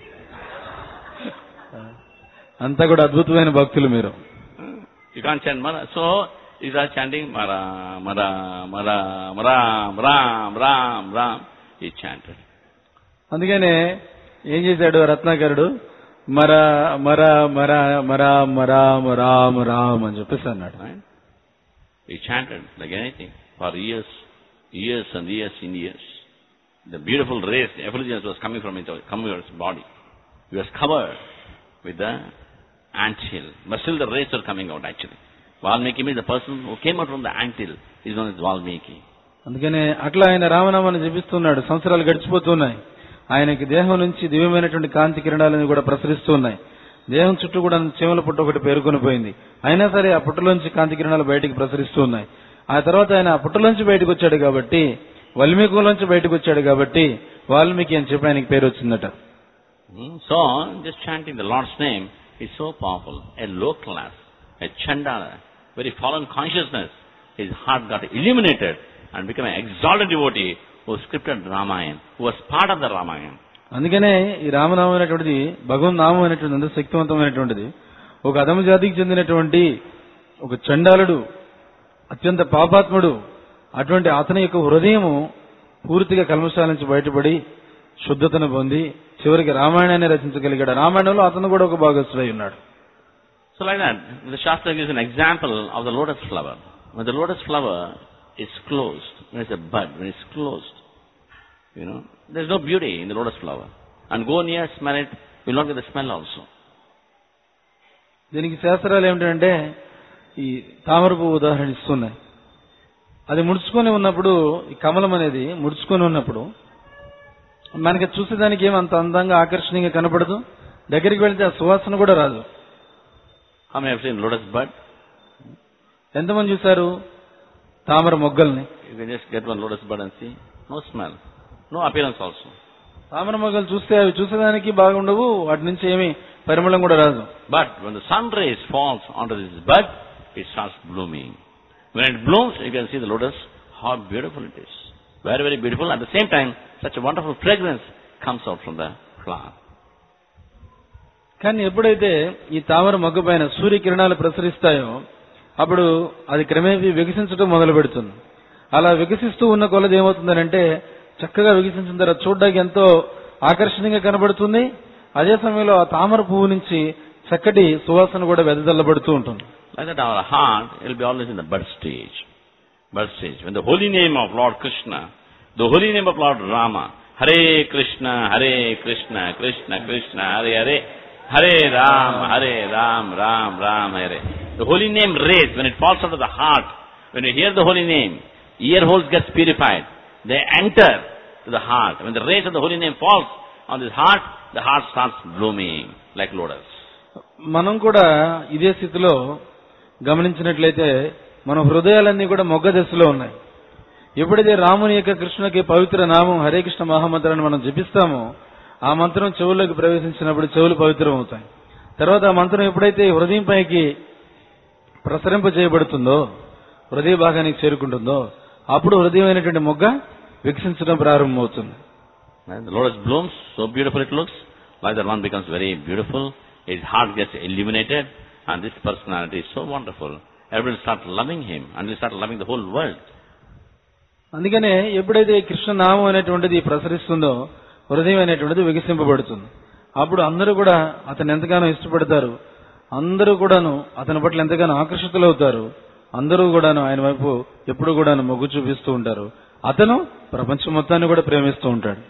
అంతా కూడా అద్భుతమైన భక్తులు మీరు You can't chant Mara. So, these are chanting Mara, Mara, Mara, Ram, Ram, Ram, Ram. He chanted. అందుకనే ఏం చేశాడు రత్నాకరుడు మర మర మర మర మరామ రామ రామ్ అని చెప్పేసి అన్నాడు Right? He chanted like anything for years, years and years and years. The beautiful rays, the effulgence was coming from his, coming from his body. He was covered with the anthill, but still the rays were coming out actually. Valmiki means the person who came out from the anthill is known as Valmiki. అందుకనే అట్లా ఆయన రామనామాన్ని జపిస్తున్నాడు సంవత్సరాలు గడిచిపోతున్నాయి ఆయనకి దేహం నుంచి దివ్యమైనటువంటి కాంతి కిరణాలని కూడా ప్రసరిస్తూ ఉన్నాయి దేహం చుట్టూ కూడా చీమల పుట్ట ఒకటి పేరుకొని పోయింది అయినా సరే ఆ పుట్టలోంచి కాంతి కిరణాలు బయటికి ప్రసరిస్తూ ఉన్నాయి ఆ తర్వాత ఆయన ఆ పుట్టలోంచి బయటకు వచ్చాడు కాబట్టి వల్మీకులోంచి బయటకు వచ్చాడు కాబట్టి వాల్మీకి అని చెప్పి ఆయనకి పేరు వచ్చిందట Hmm? So, just chanting the Lord's name is so powerful. A low class, a chandala, very fallen consciousness, his heart got illuminated and became an exalted devotee who scripted Ramayana, who was part of the Ramayana. అందుకనే ఈ రామనామం అనేటువంటిది భగవన్ నామం అనేటువంటిది అంత శక్తివంతమైనటువంటిది ఒక అధమ జాతికి చెందినటువంటి ఒక చండాలుడు అత్యంత పాపాత్ముడు అటువంటి అతని యొక్క హృదయము పూర్తిగా కల్మశాల నుంచి బయటపడి శుద్ధతను పొంది చివరికి రామాయణాన్ని రచించగలిగాడు రామాయణంలో అతను కూడా ఒక భాగస్థుడై ఉన్నాడు So like that, the Shastra gives an example of the lotus flower. When the lotus flower is closed, when it's a bud, when it's closed, you know, there's no beauty in the lotus flower. And go near, smell it, you'll not get the smell also. దీనికి శాస్త్రాలు ఏమిటంటే ఈ తామర పువ్వు ఉదాహరణ ఇస్తున్నాయి అది ముడుచుకొని ఉన్నప్పుడు ఈ కమలం అనేది ముడుచుకొని ఉన్నప్పుడు మనకి చూసేదానికి ఏం అంత అందంగా ఆకర్షణీయంగా కనపడదు దగ్గరికి వెళ్తే ఆ సువాసన కూడా రాదు How many have seen lotus bud? ఎంతమంది చూశారు తామర మొగ్గల్ని You can just get one lotus bud and see. No smell. No appearance also. తామర మొగ్గలు చూస్తే అవి చూసేదానికి బాగుండవు వాటి నుంచి ఏమి పరిమళం కూడా రాదు But when the sun rays falls onto this bud, it starts blooming. When it blooms, you can see the lotus, how beautiful it is. Very, very beautiful. At the same time, such a wonderful fragrance comes out from the flower. కానీ ఎప్పుడైతే ఈ తామర మొగ్గ పైన సూర్యకిరణాలు ప్రసరిస్తాయో అప్పుడు అది క్రమేపీ వికసించడం మొదలు పెడుతుంది అలా వికసిస్తూ ఉన్న కొలది ఏమవుతుందనంటే చక్కగా వికసించిన తర్వాత చూడడానికి ఎంతో ఆకర్షణీయంగా కనబడుతుంది అదే సమయంలో ఆ తామర పువ్వు నుంచి చక్కటి సువాసన కూడా వెదజల్లబడుతూ ఉంటుంది Like that, our heart will be always in the bud stage. Bud stage. When the holy name of Lord Krishna, the holy name of Lord Rama, Hare Krishna, Hare Krishna, Krishna Krishna, Hare Hare, Hare Ram, Hare Ram, Ram Ram, Hare. The holy name rays, when it falls out of the heart, when you hear the holy name, ear holes gets purified. They enter to the heart. When the rays of the holy name falls on this heart, the heart starts blooming like lotus. మనం కూడా ఇదే స్థితిలో గమనించినట్లయితే మన హృదయాలన్నీ కూడా మొగ్గ దశలో ఉన్నాయి ఎప్పుడైతే రాముని యొక్క కృష్ణునికి పవిత్ర నామం హరే కృష్ణ మహామంత్రాన్ని మనం జపిస్తామో ఆ మంత్రం చెవుల్లోకి ప్రవేశించినప్పుడు చెవులు పవిత్రం అవుతాయి తర్వాత ఆ మంత్రం ఎప్పుడైతే హృదయం పైకి ప్రసరింప చేయబడుతుందో హృదయ భాగానికి చేరుకుంటుందో అప్పుడు హృదయమైనటువంటి మొగ్గ వికసించడం ప్రారంభమవుతుంది And the lotus blooms, so beautiful it looks. Like that one becomes very beautiful. His heart gets illuminated. And this personality is so wonderful. Everyone starts loving him. And they start loving the whole world. అందుకనే ఎప్పుడైతే ఈ కృష్ణ నామం అనేటువంటిది ప్రసరిస్తుందో హృదయం అనేటువంటిది వికసింపబడుతుంది అప్పుడు అందరూ కూడా అతను ఎంతగానో ఇష్టపడతారు అందరూ కూడాను అతని పట్ల ఎంతగానో ఆకర్షితులవుతారు అందరూ కూడాను ఆయన వైపు ఎప్పుడు కూడాను మొగ్గు చూపిస్తూ ఉంటారు అతను ప్రపంచం మొత్తాన్ని కూడా ప్రేమిస్తూ ఉంటాడు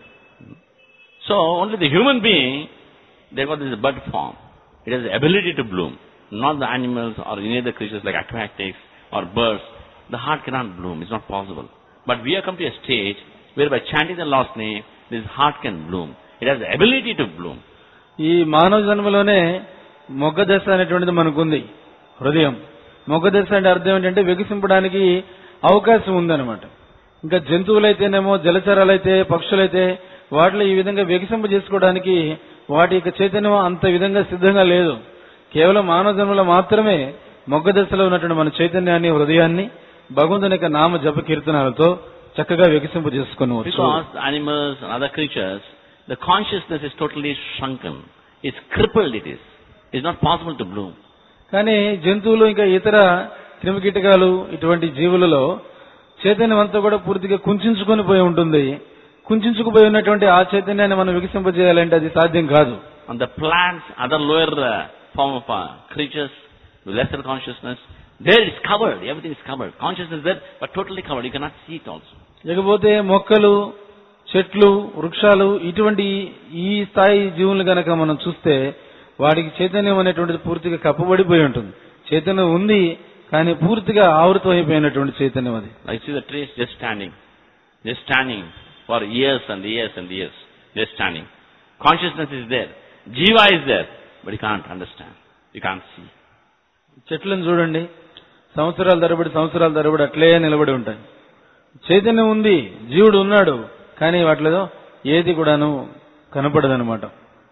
So only the human being, they got this bud form. It has the ability to bloom. Not the animals or any other creatures like aquatics or birds. The heart cannot bloom. It's not possible. But we have come to a stage where by chanting the Lord's name, this heart can bloom. It has the ability to bloom. ఈ మానవ జన్మలోనే మొగ్గ దశ అనేటువంటిది మనకుంది హృదయం మొగ్గ దశ అంటే అర్థం ఏంటంటే వికసింపడానికి అవకాశం ఉందన్నమాట ఇంకా జంతువులైతేనేమో జలచరాలైతే పక్షులైతే వాటిలో ఈ విధంగా వికసింప చేసుకోవడానికి వాటి యొక్క చైతన్యం అంత విధంగా సిద్ధంగా లేదు కేవలం మానవ జన్మలో మాత్రమే మొగ్గ దశలో ఉన్నటువంటి మన చైతన్యాన్ని హృదయాన్ని భగవంతుని యొక్క నామ జప కీర్తనాలతో చక్కగా వికసింప చేసుకుని Because the animals and other creatures, the consciousness is totally shrunken. It's crippled it is. It's not possible to bloom. కానీ జంతువులు ఇంకా ఇతర క్రిమికీటకాలు ఇటువంటి జీవులలో చైతన్యం అంతా కూడా పూర్తిగా కుంచుకొని పోయి ఉంటుంది కుంచుకుపోయి ఉన్నటువంటి ఆ చైతన్యాన్ని మనం వికసింపజేయాలంటే అది సాధ్యం కాదు And the plants, other lower uh, form of uh, creatures with lesser consciousness, there it's covered. Everything is covered. Consciousness is there, but totally covered. You cannot see it also. ఇకపోతే మొక్కలు చెట్లు వృక్షాలు ఇటువంటి ఈ స్థాయి జీవులు గనక మనం చూస్తే వాటికి చైతన్యం అనేటువంటిది పూర్తిగా కప్పబడిపోయి ఉంటుంది చైతన్యం ఉంది కానీ పూర్తిగా ఆవృతం అయిపోయినటువంటి చైతన్యం అది Like see the trees just standing, just standing for years and years and years, just standing. Consciousness is there. Jiva is there, but you can't understand. You can't see. చెట్లను చూడండి సంవత్సరాల తరబడి సంవత్సరాల తరబడి అట్లే నిలబడి ఉంటాయి చైతన్యం ఉంది జీవుడు ఉన్నాడు కానీ వాటిలో ఏది కూడాను కనపడదనమాట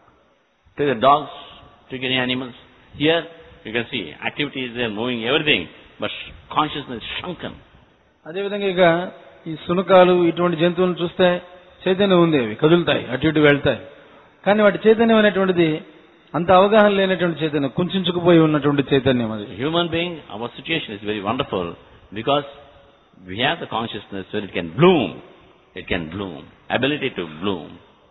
Take the dogs, take any animals. Here, you can see activity is there, moving everything, but consciousness is shrunken. అదేవిధంగా ఇక ఈ సునకాలు ఇటువంటి జంతువులను చూస్తే చైతన్యం ఉంది అవి కదులుతాయి అటు ఇటు వెళ్తాయి కానీ వాటి చైతన్యం అనేటువంటిది అంత అవగాహన లేనటువంటి చైతన్యం కుంచుకుపోయి ఉన్నటువంటి చైతన్యం అది Human being, our situation is very wonderful because we have the consciousness where it can bloom. It can bloom. Ability to bloom.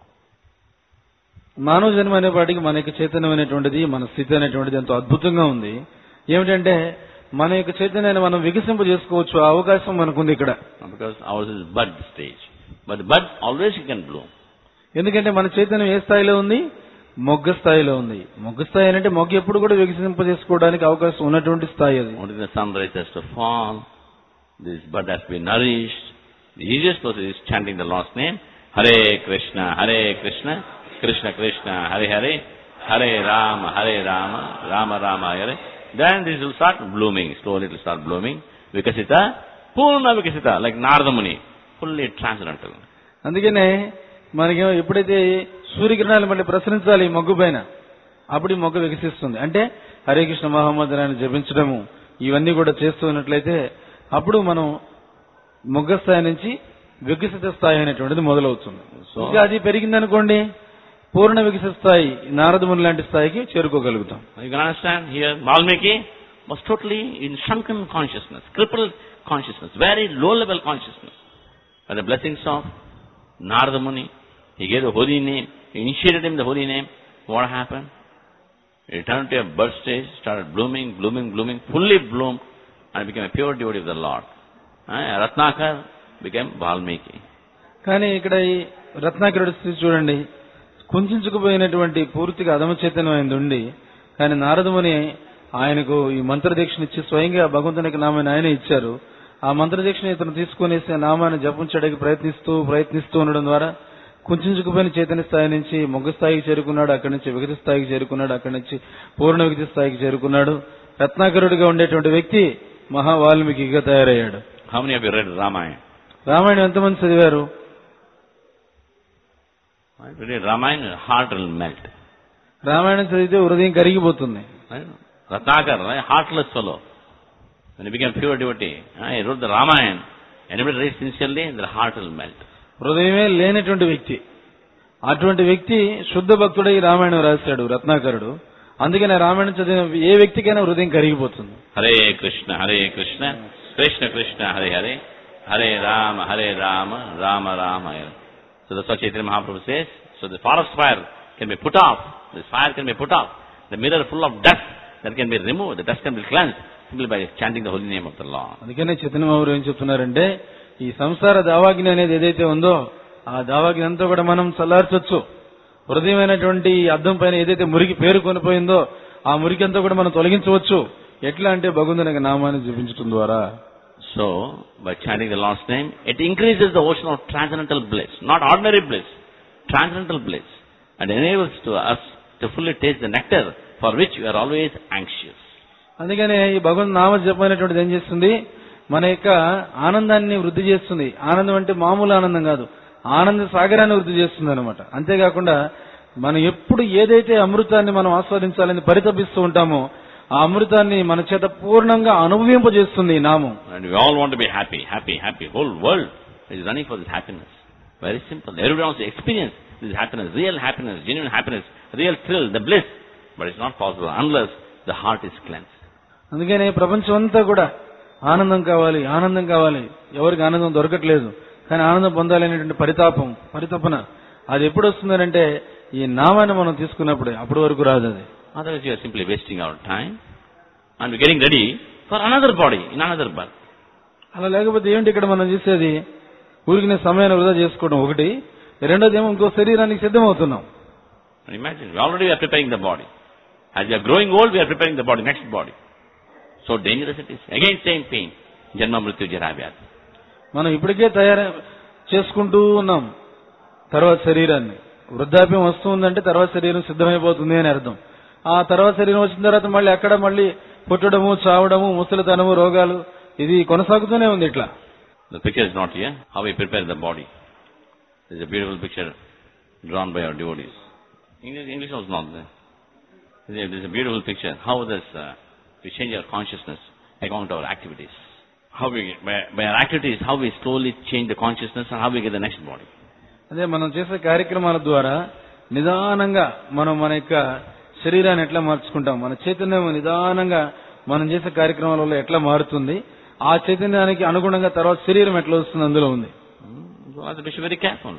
మానవ జన్మ అనేపాటికి మన యొక్క చైతన్యం అనేటువంటిది మన స్థితి అనేటువంటిది ఎంతో అద్భుతంగా ఉంది ఏమిటంటే మన యొక్క చైతన్యాన్ని మనం వికసింప చేసుకోవచ్చు ఆ అవకాశం మనకుంది ఇక్కడ Because ours is bud stage. But bud always you can bloom. ఎందుకంటే మన చైతన్యం ఏ స్థాయిలో ఉంది మొగ్గ స్థాయిలో ఉంది మొగ్గ స్థాయి అంటే మొగ్గ ఎప్పుడు కూడా వికసింప చేసుకోవడానికి అవకాశం ఉన్నటువంటి స్థాయి అది Only the sunrise has to fall. This bud has to be nourished. The easiest process is chanting the Lord's name. Hare Krishna, Hare Krishna, Krishna Krishna, Hare Hare, Hare Rama, Hare Rama, Rama Rama, Hare. Then this will start blooming. Slowly it will start blooming. Vikasita, Purna Vikasita, like Narada Muni. Fully transcendental. అందుకనే మనకేమో ఎప్పుడైతే సూర్యకిరణాలు మళ్ళీ ప్రసరించాలి ఈ మొగ్గు పైన అప్పుడు ఈ మొగ్గ వికసిస్తుంది అంటే హరే కృష్ణ మహమ్మద్ అని జపించడము ఇవన్నీ కూడా చేస్తూ ఉన్నట్లయితే అప్పుడు మనం మొగ్గ స్థాయి నుంచి వికసిత స్థాయి అనేటువంటిది మొదలవుతుంది So- ఇంకా అది పెరిగిందనుకోండి పూర్ణ వికసిత స్థాయి నారదముని లాంటి స్థాయికి చేరుకోగలుగుతాం You can understand here, Valmiki was totally in shrunken consciousness, crippled consciousness, very low level consciousness. By the blessings of Narada Muni, he gave the holy name, he initiated him the holy name. What happened? He returned to a birth stage, started blooming, blooming, blooming, fully bloomed, and became a pure devotee of the Lord. Eh, Ratnakar became Valmiki. కానీ ఇక్కడ ఈ రత్నాకరుడి స్థితి చూడండి కుంచుకుపోయినటువంటి పూర్తిగా అధమ చైతన్యం ఆయన ఉండి కానీ నారదముని ఆయనకు ఈ మంత్రదీక్షను ఇచ్చి స్వయంగా భగవంతునికి నామని ఆయన ఇచ్చారు ఆ మంత్రదీక్షను ఇతను తీసుకునేసి ఆ నామాన్ని జపించడానికి ప్రయత్నిస్తూ ప్రయత్నిస్తూ ఉండడం ద్వారా కుంచుకుపోయిన చైతన్య స్థాయి నుంచి మొగ్గ స్థాయికి చేరుకున్నాడు అక్కడి నుంచి విగతి స్థాయికి చేరుకున్నాడు అక్కడి నుంచి పూర్ణ విగతి స్థాయికి చేరుకున్నాడు రత్నాకరుడిగా ఉండేటువంటి వ్యక్తి మహా వాల్మీకిగా తయారయ్యాడు How many of you read Ramayana? Ramayanam ఎంతమంది చదివారు Right? When you read Ramayana, your heart will melt. Ramayanam చదివితే హృదయం కరిగిపోతుంది Right? Ratnakar, right? heartless fellow. When he became pure devotee, right? he wrote the Ramayana. Anybody reads sincerely, their heart will melt. హృదయమే లేనటువంటి వ్యక్తి అటువంటి వ్యక్తి శుద్ధ భక్తుడై ఈ రామాయణం రాశాడు రత్నాకరుడు అందుకనే రామాయణం చదివిన ఏ వ్యక్తికైనా హృదయం కరిగిపోతుంది Hare Krishna, Hare Krishna, Krishna Krishna, Hare Hare, Hare Rama, Hare Rama, Rama Rama. Hare. So that's what Chaitanya Mahaprabhu says. So the forest fire can be put off. This fire can be put off. The mirror full of dust that can be removed. The dust can be cleansed simply by chanting the holy name of the Lord. అందుకనే చైతన్య మహారాజు ఏం చెప్తున్నారంటే ఈ సంసార దావాగ్ని అనేది ఏదైతే ఉందో ఆ దావాగ్ని అంతా కూడా మనం చల్లార్చొచ్చు హృదయమైనటువంటి ఈ అద్దం పైన ఏదైతే మురికి పేరుకొని పోయిందో ఆ మురికి అంతా కూడా మనం తొలగించవచ్చు ఎట్లా అంటే భగవంతుని యొక్క నామాన్ని చూపించడం ద్వారా So, by chanting the Lord's name, it increases the ocean of transcendental bliss, not ordinary bliss, transcendental bliss, and enables to us to fully taste the nectar for which we are always anxious. అందుకనే ఈ భగవంతు నామ జపమైనటువంటిది ఏం చేస్తుంది మన యొక్క ఆనందాన్ని వృద్ధి చేస్తుంది ఆనందం అంటే మామూలు ఆనందం కాదు ఆనంద సాగరాన్ని వృద్ధి చేస్తుంది అనమాట అంతేకాకుండా మనం ఎప్పుడు ఏదైతే అమృతాన్ని మనం ఆస్వాదించాలని పరితపిస్తూ ఉంటామో ఆ అమృతాన్ని మన చేత పూర్ణంగా అనుభవింపజేస్తుంది ఈ నామం And we all want to be happy, happy, happy. Whole world is running for this happiness. Very simple. Everyone wants to experience this happiness, real happiness, genuine happiness, real thrill, the bliss. But it's not possible unless the heart is cleansed. అందుకనే ప్రపంచం అంతా కూడా ఆనందం కావాలి ఆనందం కావాలి ఎవరికి ఆనందం దొరకట్లేదు కానీ ఆనందం పొందాలి అనేటువంటి పరితాపం పరితపన అది ఎప్పుడు వస్తుందంటే ఈ నామాన్ని మనం తీసుకున్నప్పుడే అప్పటి వరకు రాదు అది Otherwise you are simply wasting our time and we're getting ready for another body in another birth. అలా లేకపోతే ఏంటి ఇక్కడ మనం చేసేది ఊరికి సమయాన్ని వృధా చేసుకోవడం ఒకటి రెండోది ఏమో ఇంకో శరీరానికి సిద్ధమవుతున్నాం And imagine, we already are preparing the body. As we are growing old, we are preparing the body, next body. So dangerous it is. Again same pain. Janma Mrityu Jara Vyadhi. మనం ఇప్పటికే తయారు చేసుకుంటూ ఉన్నాం తర్వాత శరీరాన్ని వృద్ధాప్యం వస్తుందంటే తర్వాత శరీరం సిద్ధమైపోతుంది అని అర్థం ఆ తర్వాత శరీరం వచ్చిన తర్వాత మళ్ళీ అక్కడ మళ్ళీ పుట్టడము చావడము ముసలితనము రోగాలు ఇది కొనసాగుతూనే ఉంది ఇట్లా The picture is not here. How we prepare the body. There's a beautiful picture drawn by our devotees. English, English was not there. There's a- there's a beautiful picture. How does uh, we change our consciousness according to our activities? How we, by, by our activities, how we slowly change the consciousness and how we get the next body. అదే మనం చేసే కార్యక్రమాల ద్వారా నిదానంగా మనం మన యొక్క శరీరాన్ని ఎట్లా మార్చుకుంటాం మన చైతన్యం నిదానంగా మనం చేసే కార్యక్రమాల వల్ల ఎట్లా మారుతుంది ఆ చైతన్యానికి అనుగుణంగా తర్వాత శరీరం ఎట్లా వస్తుంది అందులో ఉంది Hmm? So I have to be very careful.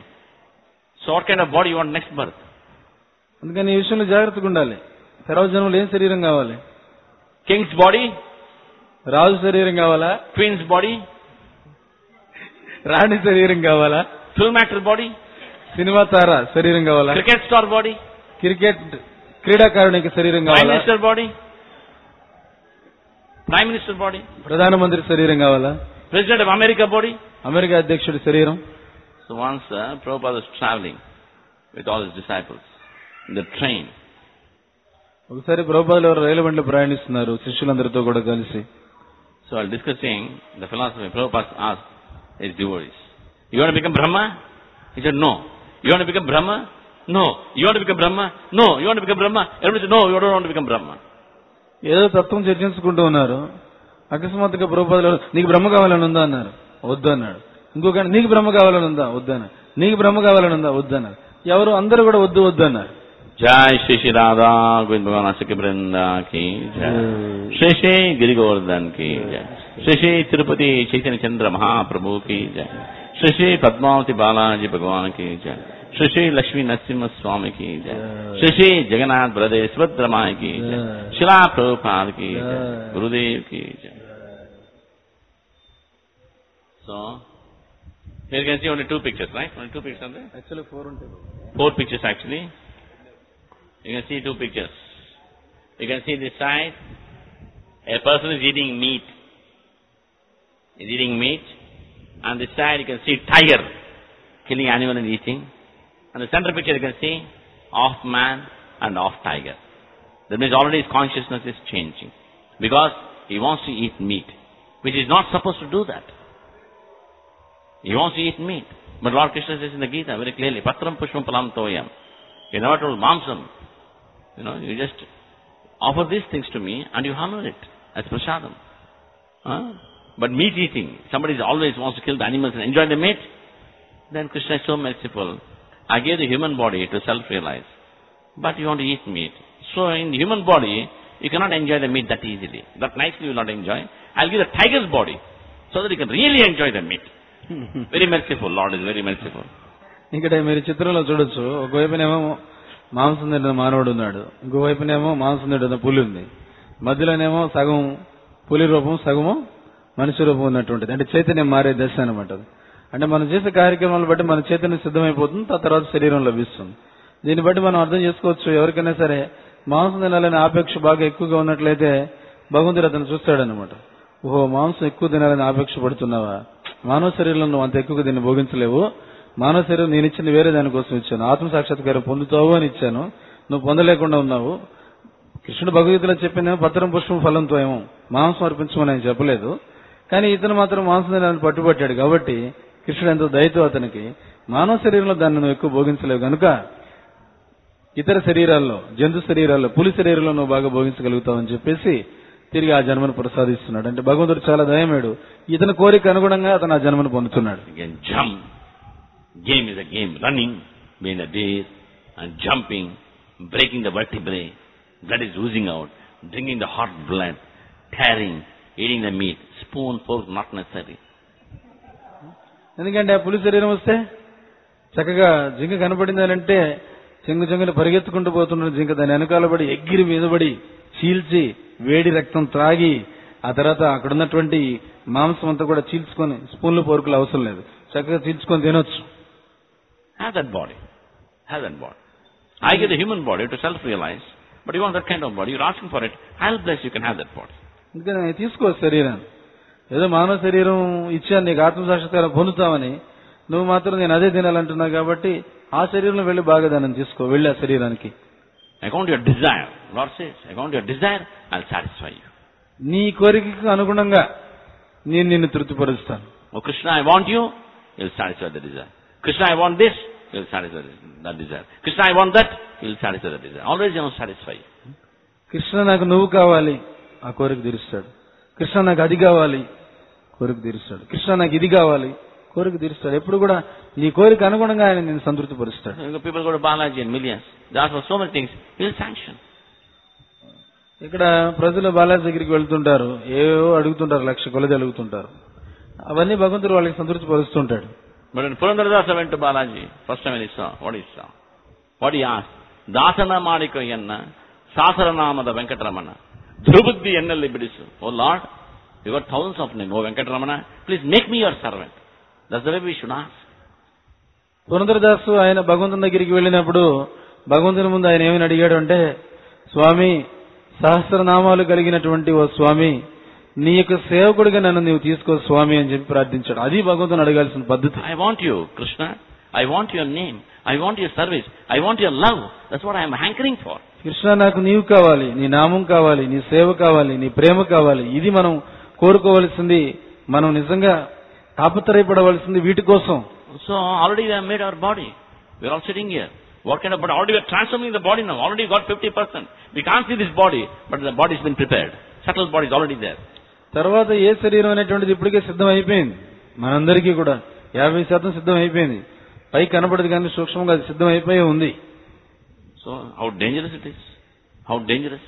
So what kind of body you want next birth? అందుకని ఈ విషయంలో జాగ్రత్తగా ఉండాలి తర్వాత జన్మలో ఏం శరీరం కావాలి King's body? రాజు శరీరం కావాలా Queen's body? రాణి శరీరం కావాలా Film actor body? సినిమా తార శరీరం కావాలా Cricket star body? క్రికెట్ క్రీడాకారునికి శరీరం Prime కావాలా minister body? Prime minister body? ప్రధానమంత్రి శరీరం కావాలా President of America body? America అధ్యక్షుడి శరీరం So once uh, Prabhupada was traveling with all his disciples in the train. ఒకసారి ప్రభుపాదులు ఎవరు రైలు బండిలో ప్రయాణిస్తున్నారు శిష్యులందరితో కూడా కలిసి So while discussing the philosophy, Prabhupada asked his devotees, You want to become Brahma? He said, No. You want to become Brahma? No. You want to become Brahma? No. You want to become Brahma? Everybody said, No, you don't want to become Brahma. ఏదో తత్వం చర్చించుకుంటూ ఉన్నారు అకస్మాత్తుగా ప్రభుపాదులు నీకు బ్రహ్మ కావాలని ఉందా అన్నారు వద్దు అన్నాడు ఇంకొక నీకు బ్రహ్మ కావాలని ఉందా వద్దు అన్నారు నీకు బ్రహ్మ కావాలని ఉందా వద్దు అన్నారు ఎవరు అందరూ కూడా వద్దు వద్దు అన్నారు Jai Shri Shri Radha Govind Bhagavan Asaki Brinda ki Jai. Shri Shri Giri Govardhan ki Jai. Shri Shri Tirupati Chaitanya Chandra Mahaprabhu ki Jai. Shri Shri Padmavati Balaji Bhagavan ki Jai. Shri Shri Lakshmi Narasimha Swami ki Jai. Shri Shri Jagannath Brother Subhadramai ki Jai. Shila Prabhupada ki Jai. Gurudev ki Jai. So, here you can see only two pictures, right? Only two pictures are there? Actually four ఉంటాయి Four pictures actually. You can see two pictures. You can see this side. A person is eating meat. is eating meat. On this side you can see tiger killing animal and eating. On the center picture you can see off man and off tiger. That means already his consciousness is changing. Because he wants to eat meat, which is not supposed to do that. He wants to eat meat. But Lord Krishna says in the Gita very clearly, Patram Pushpam Palam Toyam. You never told Mamsam. You know, you just offer these things to me and you honor it as prasadam. Huh? But meat eating, somebody always wants to kill the animals and enjoy the meat, then Krishna is so merciful. I gave the human body to self-realize. But you want to eat meat. So in the human body, you cannot enjoy the meat that easily. That nicely you will not enjoy. I'll give the tiger's body so that you can really enjoy the meat. Very merciful. Lord is very merciful. ఇక్కడ మీరు చిత్రంలో చూడొచ్చు ఒకవైపునేమో మాంసం తింటున్న మానవుడు ఉన్నాడు ఇంకోవైపునేమో మాంసం తింటున్న పులి ఉంది మధ్యలోనేమో సగం పులి రూపం సగము మనిషి రూపం ఉన్నటువంటిది అంటే చైతన్యం మారే దశ అనమాట అది. అంటే మనం చేసే కార్యక్రమాలు బట్టి మన చైతన్యం సిద్ధమైపోతుంది ఆ తర్వాత శరీరం లభిస్తుంది దీన్ని బట్టి మనం అర్థం చేసుకోవచ్చు ఎవరికైనా సరే మాంసం తినాలనే ఆపేక్ష బాగా ఎక్కువగా ఉన్నట్లయితే భగవంతుడు అతను చూస్తాడనమాట ఓహో మాంసం ఎక్కువ తినాలని ఆపేక్ష పడుతున్నావా మానవ శరీరంలో నువ్వు అంత ఎక్కువగా దీన్ని భోగించలేవు మానవ శరీరం నేను ఇచ్చిన వేరే దానికోసం ఇచ్చాను ఆత్మ సాక్షాత్కారం పొందుతావు అని ఇచ్చాను నువ్వు పొందలేకుండా ఉన్నావు కృష్ణుడు భగవద్గీతలో చెప్పిన పత్రం పుష్పం ఫలంతో ఏమో మాంసం అర్పించమని ఆయన చెప్పలేదు కానీ ఇతను మాత్రం మాంసం తినాలని పట్టుబట్టాడు కాబట్టి కృష్ణుడు ఎంతో దయతో అతనికి మానవ శరీరంలో దాన్ని నువ్వు ఎక్కువ భోగించలేవు కనుక ఇతర శరీరాల్లో జంతు శరీరాల్లో పులి శరీరంలో నువ్వు బాగా భోగించగలుగుతావని చెప్పేసి తిరిగి ఆ జన్మను ప్రసాదిస్తున్నాడు అంటే భగవంతుడు చాలా దయమేడు ఇతని కోరిక అనుగుణంగా అతను ఆ జన్మను పొందుతున్నాడు Again, jump. Game is a game. Running being the days and jumping, breaking the vertebrae, blood is oozing out, drinking the hot blood, tearing, eating the meat, spoon, fork, not necessary. ఎందుకంటే ఆ పులి శరీరం వస్తే చక్కగా జింక కనపడిందనంటే చెంగు చెంగుని పరిగెత్తుకుంటూ పోతున్న జింక దాని వెనకాల పడి ఎగిరి మీదపడి చీల్చి వేడి రక్తం త్రాగి ఆ తర్వాత అక్కడ ఉన్నటువంటి మాంసం అంతా కూడా చీల్చుకొని స్పూన్లు పోరుకులు అవసరం లేదు చక్కగా చీల్చుకొని తినొచ్చు Have that body. Have that body. I give the human body to self-realize, but you want that kind of body. You're asking for it. I'll bless you can have that body. అందుకని తీసుకో శరీరాన్ని ఏదో మానవ శరీరం ఇచ్చాను నీకు ఆత్మ సాక్షాత్కారం పొందుతామని నువ్వు మాత్రం నేను అదే తినాలంటున్నావు కాబట్టి ఆ శరీరంలో వెళ్ళి బాగా దాన్ని తీసుకో వెళ్ళి ఆ శరీరానికి According to your desire, Lord says, according to your desire, I'll satisfy you. నీ కోరికకు అనుగుణంగా నేను నిన్ను తృప్తిపరుస్తాను Oh Krishna, I want you, you'll satisfy the desire. Krishna, I want this, you'll satisfy that desire. Krishna, I want that, you'll satisfy the desire. Always you must satisfy. Krishna నాకు నువ్వు కావాలి ఆ కోరిక తీరుస్తాడు కృష్ణ నాకు అది కావాలి కోరిక తీరుస్తాడు కృష్ణ నాకు ఇది కావాలి కోరిక తీరుస్తాడు ఎప్పుడు కూడా నీ కోరిక అనుగుణంగా ఆయన నేను సంతృప్తి పరుస్తాడు You know, People go to Balaji and millions. They ask for so many things, he'll sanction. ఇక్కడ ప్రజలు బాలాజీ దగ్గరికి వెళ్తుంటారు ఏవో అడుగుతుంటారు లక్ష కొలది అడుగుతుంటారు అవన్నీ భగవంతుడు వాళ్ళకి సంతృప్తి పరుస్తుంటాడు But when Purandaradasa went to Balaji, first time when he saw, what he saw? What he asked? Dasana Madiko Yenna, Sasaranamada Venkataramana, Dhrubuddhi Yenna Libidisu. Oh Lord, you got thousands of names. Oh Venkataramana, please make me your servant. That's the way we should ask. Purandara Dasa ఆయన భగవంతుని దగ్గరికి వెళ్ళినప్పుడు భగవంతుని ముందు ఆయన ఏమని అడిగాడు అంటే స్వామి సహస్రనామాలు కలిగినటువంటి ఓ స్వామి నీ యొక్క సేవకుడిగా నన్ను నీవు తీసుకో స్వామి అని చెప్పి ప్రార్థించాడు అది భగవంతుని అడగాల్సిన పద్ధతి I want you, Krishna. I want your name. I want your service. I want your love. That's what I am hankering for. Krishna నాకు నీవు కావాలి నీ నామం కావాలి నీ సేవ కావాలి నీ ప్రేమ కావాలి ఇది మనం కోరుకోవలసింది మనం నిజంగా తాపత్రయపడవలసింది వీటి కోసం So already we have made our body. We are all sitting here. What kind of body? Already we are transforming the body now. Already got 50%. We can't see this body, but the body has been prepared. Subtle body is already there. తర్వాత ఏ శరీరం అనేటువంటిది ఇప్పటికే సిద్ధం అయిపోయింది మనందరికీ కూడా యాభై శాతం సిద్ధం అయిపోయింది పై కనపడదు కానీ సూక్ష్మంగా అది సిద్ధం అయిపోయి ఉంది So how dangerous it is. How dangerous.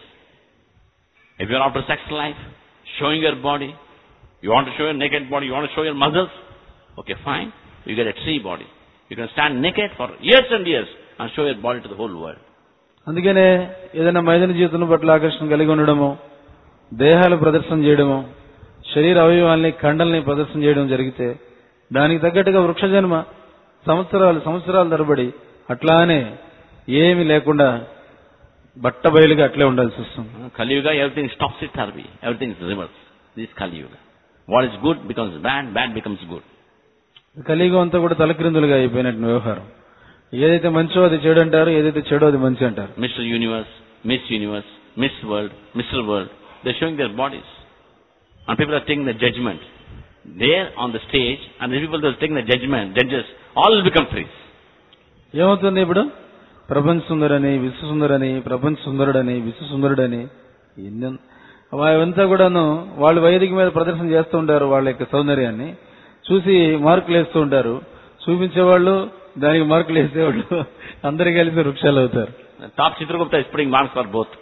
If you are after sex life, showing your body, you want to show your naked body, you want to show your muscles, okay, fine. You get a tree body. You can stand naked for years and years and show your body to the whole world. అందుకనే ఏదైనా మైదాన జీవితం పట్ల ఆకర్షణ కలిగి ఉండడము దేహాలు ప్రదర్శన చేయడము శరీర అవయవాల్ని ఖండల్ని ప్రదర్శన చేయడం జరిగితే దానికి తగ్గట్టుగా వృక్ష జన్మ సంవత్సరాలు సంవత్సరాల తరబడి అట్లానే ఏమీ లేకుండా బట్ట బయలుగా అట్లే ఉండాల్సి వస్తుంది Uh, Kali Yuga, everything stops it turvy. Everything is reverse. This is Kali Yuga. What is good becomes bad, bad becomes good. కలియుగం అంతా కూడా తలక్రిందులుగా అయిపోయినట్టు వ్యవహారం ఏదైతే మంచో అది చెడు అంటారు ఏదైతే చెడో అది మంచి అంటారు Mr. Universe, Miss Universe, Miss World, Mr. World, they're showing their bodies. And people are taking the judgment. There on the stage, and the people that are taking the judgment, judges, all will become priests. ఏమవుతుంది ఇప్పుడు ప్రపంచ సుందరని విశ్వ సుందరని ప్రపంచ సుందరుడని విశ్వ సుందరుడని ఎన్ని అవంతా కూడాను వాళ్ళు వైదిక మీద ప్రదర్శన చేస్తూ ఉంటారు వాళ్ళ యొక్క సౌందర్యాన్ని చూసి మార్కులు వేస్తూ ఉంటారు చూపించేవాళ్ళు దానికి మార్కులు వేసేవాళ్ళు అందరు కలిసి వృక్షాలు అవుతారు The top Chitragupta is putting marks for both.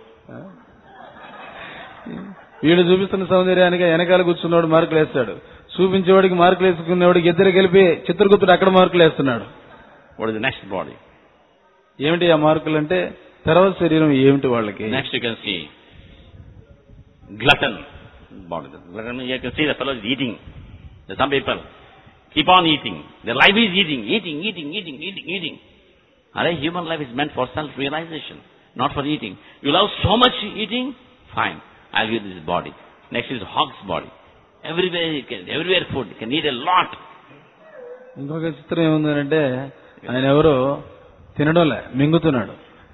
వీళ్ళు చూపిస్తున్న సౌందర్యానికి వెనకాల కూర్చున్నవాడు మార్కులు వేస్తాడు చూపించేవాడికి మార్కులు వేసుకునేవాడికి ఇద్దరు కలిపి చిత్రగుప్తుడు అక్కడ మార్కులు వేస్తున్నాడు What is the next body? ఏమిటి ఆ మార్కులు అంటే తర్వాత శరీరం ఏమిటి వాళ్ళకి Next you can see glutton body. Glutton means you can see the fellow is eating. There's some people keep on eating. Their life is eating, eating, eating, eating, eating, eating. Alright, human life is meant for self-realization, not for eating. You love so much eating? Fine. I'll give this body. Next is hog's body. Everywhere you can, everywhere food. You can eat a lot. ఇంకొక చిత్రం ఏముందనంటే ఆయన ఎవరో తినడంలే మింగుతున్నాడు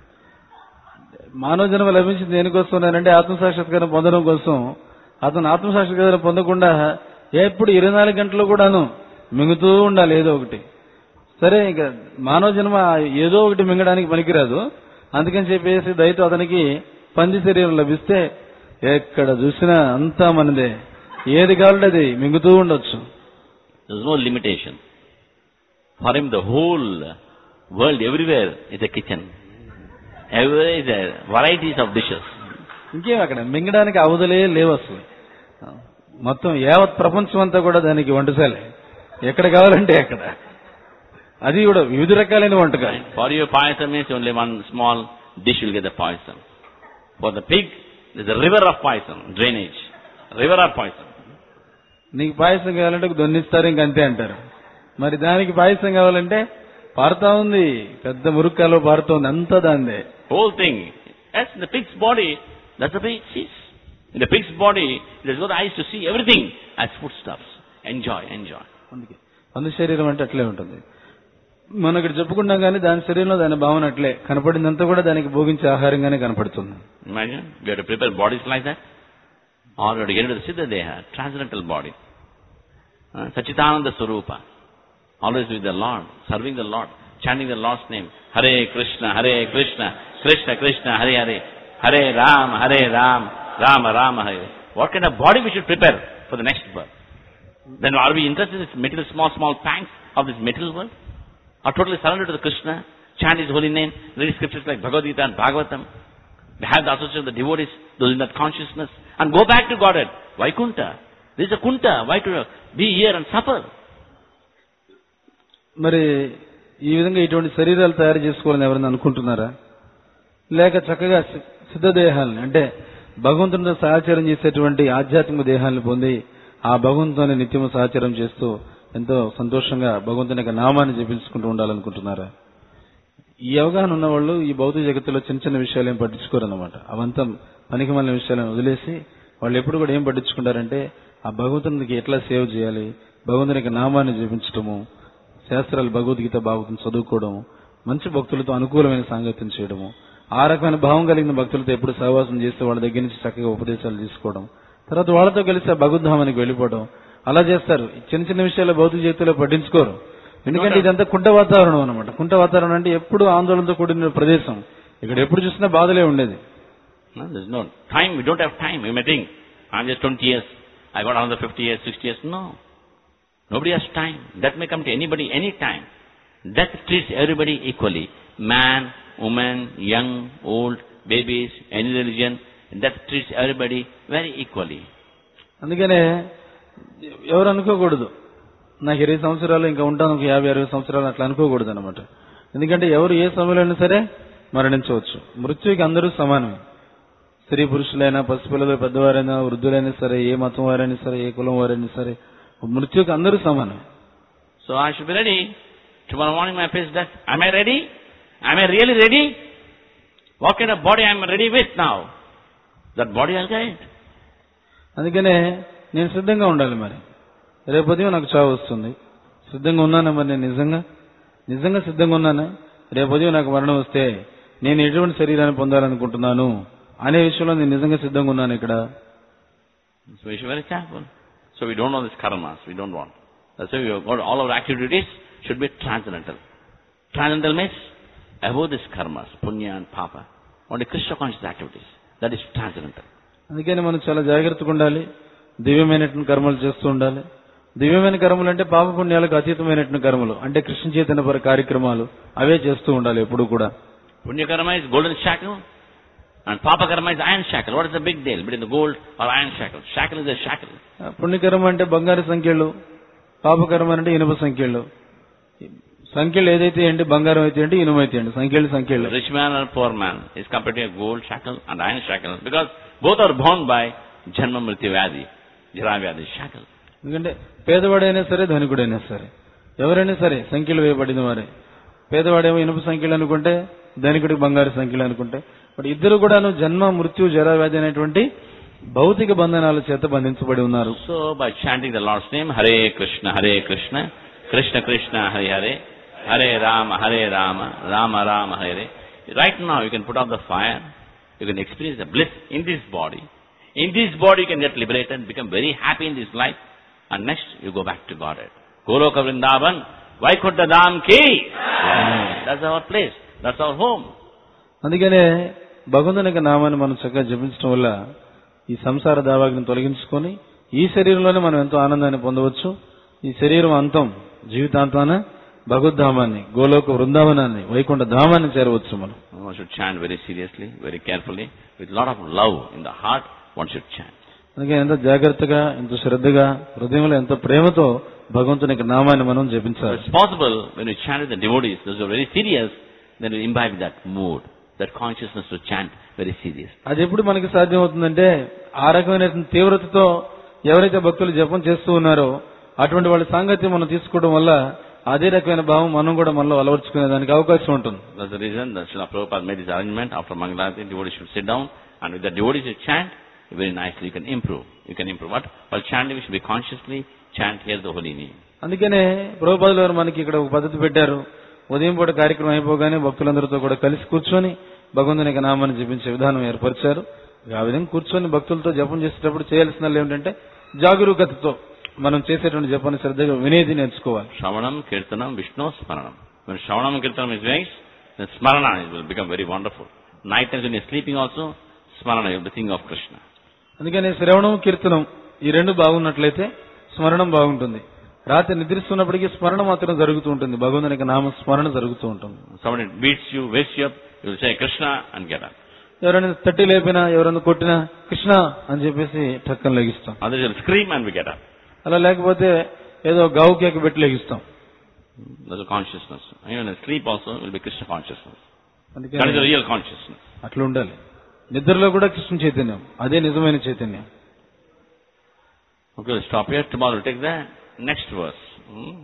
మానవ జన్మ లభించింది దేనికోసమనంటే ఆత్మసాక్షాత్కారం పొందడం కోసం అతను ఆత్మసాక్షాత్కారం పొందకుండా ఎప్పుడు ఇరవై నాలుగు గంటలు కూడాను మింగుతూ ఉండాలి ఏదో ఒకటి సరే ఇక మానవ జన్మ ఏదో ఒకటి మింగడానికి పనికిరాదు అందుకని చెప్పేసి దయతో అతనికి పంది శరీరం లభిస్తే ఎక్కడ చూసినా అంతా మనదే ఏది కావాలంటే అది మింగుతూ ఉండొచ్చు There's no limitation. For him, the whole world, everywhere, is a kitchen. Everywhere is a varieties of dishes. ఇంకేం అక్కడ మింగడానికి అవధులే లేవు అసలు మొత్తం యావత్ ప్రపంచం అంతా కూడా దానికి వంటశాలే ఎక్కడ కావాలంటే ఎక్కడ అది కూడా వివిధ రకాలైన వంటకాలు For your poison means only one small dish will get the poison. For the pig, there's a river of poison, drainage. River of poison. నీకు పాయసం కావాలంటే దొన్నిస్తారు ఇంక అంతే అంటారు మరి దానికి పాయసం కావాలంటే పారుతా ఉంది పెద్ద మురుక్కాలో పారుతోంది అంతా దాందే Whole thing. Yes, in the pig's body, that's the way it sees. In the pig's body, it has got eyes to see everything as foodstuffs. Enjoy, enjoy. అందుకే పంది శరీరం అంటే అట్లే ఉంటుంది మనం ఇక్కడ చెప్పుకున్నాం కానీ దాని శరీరంలో దాని భావన అట్లే కనపడిందంతా కూడా దానికి భోగించే ఆహారంగానే కనపడుతుంది Imagine, we have to prepare bodies like that. Or we have to get into the Siddha Deha, transcendental body. Uh, Sachitananda Swarupa. Always with the Lord, serving the Lord, chanting the Lord's name. Hare Krishna, Hare Krishna, Krishna Krishna, Hare Hare. Hare Ram, Hare Ram, Rama Rama Hare. What kind of body we should prepare for the next birth? Then are we interested in this material, small, small pangs of this material world? Or totally surrender to the Krishna, chant His holy name, read scriptures like Bhagavad Gita and Bhagavatam, have the association of the devotees, those in that consciousness, and go back to Godhead. Vaikuntha. This is a kunta. Why to be here and suffer? మరి ఈ విధంగా ఇటువంటి శరీరాలు తయారు చేసుకోవాలని ఎవరైనా అనుకుంటున్నారా లేక చక్కగా సి- సిద్ధ దేహాలని అంటే భగవంతునితో సహచారం చేసేటువంటి ఆధ్యాత్మిక దేహాలను పొంది ఆ భగవంతుని నిత్యము సహచారం చేస్తూ ఎంతో సంతోషంగా భగవంతుని యొక్క నామాన్ని జపించుకుంటూ ఉండాలనుకుంటున్నారా ఈ అవగాహన ఉన్న వాళ్ళు ఈ భౌతిక జగత్తులో చిన్న చిన్న విషయాలు ఏం పట్టించుకోరు అనమాట అవంతా పనికి మళ్ళిన విషయాలను వదిలేసి వాళ్ళు ఎప్పుడు కూడా ఏం పట్టించుకుంటారంటే ఆ భగవంతునికి ఎట్లా సేవ్ చేయాలి భగవంతుని యొక్క నామాన్ని జపించటము శాస్త్రాలు భగవద్గీత భాగవతం చదువుకోవడం మంచి భక్తులతో అనుకూలమైన సాంగత్యం చేయడము ఆ రకమైన భావం కలిగిన భక్తులతో ఎప్పుడు సహవాసం చేస్తే వాళ్ళ దగ్గర నుంచి చక్కగా ఉపదేశాలు తీసుకోవడం తర్వాత వాళ్ళతో కలిసి ఆ భగవద్ధామానికి వెళ్ళిపోవడం అలా చేస్తారు ఈ చిన్న చిన్న విషయాలు భౌతిక జీవితంలో పట్టించుకోరు ఎందుకంటే ఇదంతా కుంట వాతావరణం అనమాట కుంట వాతావరణం అంటే ఎప్పుడు ఆందోళనతో కూడిన ప్రదేశం ఇక్కడ ఎప్పుడు చూసినా బాధలే ఉండేది No, there's no time. We don't have time. You may think, I'm just 20 years. I got another 50 years, 60 years. No. Nobody has time. Death may come to anybody any time. Death treats everybody equally. Man, woman, young, old, babies, any religion. Death treats everybody very equally. అందుకనే ఎవరు అనుకోకూడదు నాకు ఇరవై సంవత్సరాలు ఇంకా ఉంటాను ఒక యాభై అరవై సంవత్సరాలు అట్లా అనుకోకూడదు అనమాట ఎందుకంటే ఎవరు ఏ సమయంలో అయినా సరే మరణించవచ్చు మృత్యుకి అందరూ సమానమే స్త్రీ పురుషులైనా పసిపిల్లలు పెద్దవారైనా వృద్ధులైనా సరే ఏ మతం వారైనా సరే ఏ కులం వారైనా సరే మృత్యుకి అందరూ సమానం So I should be ready. Tomorrow morning my face death. Am I ready? Am I really ready? What kind of body I am ready with now? That body I'll get. అందుకనే నేను సిద్ధంగా ఉండాలి మరి రేపు ఉదయం నాకు చావు వస్తుంది సిద్ధంగా ఉన్నానా మరి నేను నిజంగా నిజంగా సిద్ధంగా ఉన్నానా రేపు ఉదయం నాకు మరణం వస్తే నేను ఎటువంటి శరీరాన్ని పొందాలనుకుంటున్నాను అనే విషయంలో నేను నిజంగా సిద్ధంగా ఉన్నాను ఇక్కడ So we should be very careful. So we don't know these karmas. We don't want. That's why we have got all our activities should be transcendental. Transcendental means above these karmas, punya and papa. Only Krishna conscious activities. That is transcendental. అందుకని మనం చాలా జాగ్రత్తగా ఉండాలి దివ్యమైనటువంటి కర్మలు చేస్తూ ఉండాలి దివ్యమైన కర్మలు అంటే పాప పుణ్యాలకు అతీతమైనటువంటి కర్మలు అంటే కృష్ణ చైతన్య పర కార్యక్రమాలు అవే చేస్తూ ఉండాలి ఎప్పుడు కూడా Punya karma is golden shackle and papa karma is iron shackle. What is the big deal between the gold or iron shackle? Shackle is a shackle. పుణ్యకర్మ అంటే బంగారు సంఖ్యలు పాపకర్మ అంటే ఇనుప సంఖ్యలు సంఖ్యలు ఏదైతే ఏంటి బంగారం అయితే ఏంటి ఇనుము అయితే ఏంటి సంఖ్యలు సంఖ్యలు Rich man or poor man is compared to a gold shackle and iron shackle because both are bound by Janma Mrityu Vyadi, Jara Vyadi shackle. ఎందుకంటే పేదవాడైనా సరే ధనికుడైనా సరే ఎవరైనా సరే సంఖ్యలు వేయబడిన వారే పేదవాడేమో ఇనుప సంఖ్యలు అనుకుంటే ధనికుడికి బంగారు సంఖ్యలు అనుకుంటే బట్ ఇద్దరు కూడాను జన్మ మృత్యు జరా వ్యాధి అనేటువంటి భౌతిక బంధనాల చేత బంధించబడి ఉన్నారు So by chanting the Lord's name, Hare Krishna, Hare Krishna, Krishna Krishna, Hare Hare, Hare Rama, Hare Rama, Rama Rama, Hare Hare. Right now you can put out the fire, you can experience the bliss in this body. In this body you can get liberated, become very happy in this life, and next you go back to Godhead. Goloka Vrindavan, Vaikuntha Dham Ki. That's our place, that's our home. అందుకనే భగవంతుని యొక్క నామాన్ని మనం చక్కగా జపించడం వల్ల ఈ సంసార దావాగ్ని తొలగించుకొని ఈ శరీరంలోనే మనం ఎంతో ఆనందాన్ని పొందవచ్చు ఈ శరీరం అంతం జీవితాంతాన భగవద్ధామాన్ని గోలోక బృందావనాన్ని వైకుంఠ ధామాన్ని చేరవచ్చు మనం One should chant very seriously, very carefully, with a lot of love in the heart, one should chant. అందుకే ఎంతో జాగ్రత్తగా ఎంతో శ్రద్ధగా హృదయంలో ఎంతో ప్రేమతో భగవంతుని యొక్క నామాన్ని మనం So జపించాలి it's possible when you chant with the devotees, those who are very serious, then you imbibe that mood, that consciousness to chant very serious. అది ఎప్పుడు మనకి సాధ్యం అవుతుందంటే ఆ రకమైన తీవ్రతతో ఎవరైతే భక్తులు జపం చేస్తూ ఉన్నారో అటువంటి వాళ్ళ సాంగత్యం మనం తీసుకోవడం వల్ల అదే రకమైన భావం మనం కూడా మనలో అలవర్చుకునే దానికి అవకాశం ఉంటుంది That's the reason that Srila Prabhupada made this arrangement. After Mangalarati, devotees should sit down, and with the devotees you chant, very nicely you can improve. You can improve. But while chanting, we should be consciously chant here the holy name. అందుకనే ప్రభుపాదులు గారు మనకి ఇక్కడ ఒక పద్ధతి పెట్టారు ఉదయం పూట కార్యక్రమం అయిపోగానే భక్తులందరితో కూడా కలిసి కూర్చొని భగవంతుని యొక్క నామాన్ని జపించే విధానం ఏర్పరిచారు ఇక ఆ విధంగా కూర్చొని భక్తులతో జపం చేసేటప్పుడు చేయాల్సిన ఏమిటంటే జాగరూకతతో మనం చేసేటువంటి జపాన్ని శ్రద్ధగా వినేది నేర్చుకోవాలి Shravanam, Kirtanam, Vishnu, Smaranam. When Shravanam, Kirtanam is nice, then Smarana it will become very wonderful. Night times when you're sleeping also, Smarana, you'll be thinking of Krishna. అందుకని శ్రవణం కీర్తనం ఈ రెండు బాగున్నట్లయితే స్మరణం బాగుంటుంది రాత్రి నిద్రిస్తున్నప్పటికీ స్మరణ మాత్రం జరుగుతూ ఉంటుంది భగవంతుని యొక్క నామ స్మరణ జరుగుతూ ఉంటుంది Somebody beats you, wakes you up, you will say Krishna and get up. ఎవరైనా తట్టి లేపినా ఎవరైనా కొట్టినా కృష్ణ అని చెప్పేసి టక్కన లెగిస్తాం Others will scream and we get up. అలా లేకపోతే ఏదో గావు కేక పెట్టి లెగిస్తాం That's a consciousness. Even in sleep also will be Krishna consciousness. That is the అందుకని real consciousness. అట్లా ఉండాలి నిద్రలో కూడా కృష్ణ చైతన్యం అదే నిజమైన చైతన్యం Okay, we'll stop here. Tomorrow we'll take the next verse. Hmm?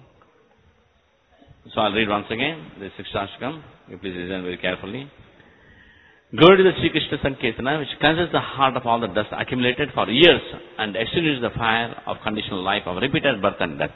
So I'll read once again the Sikshashkam. You please listen very carefully. Glory to the Sri Krishna Sankirtana, which cleanses the heart of all the dust accumulated for years and extinguishes the fire of conditional life of repeated birth and death.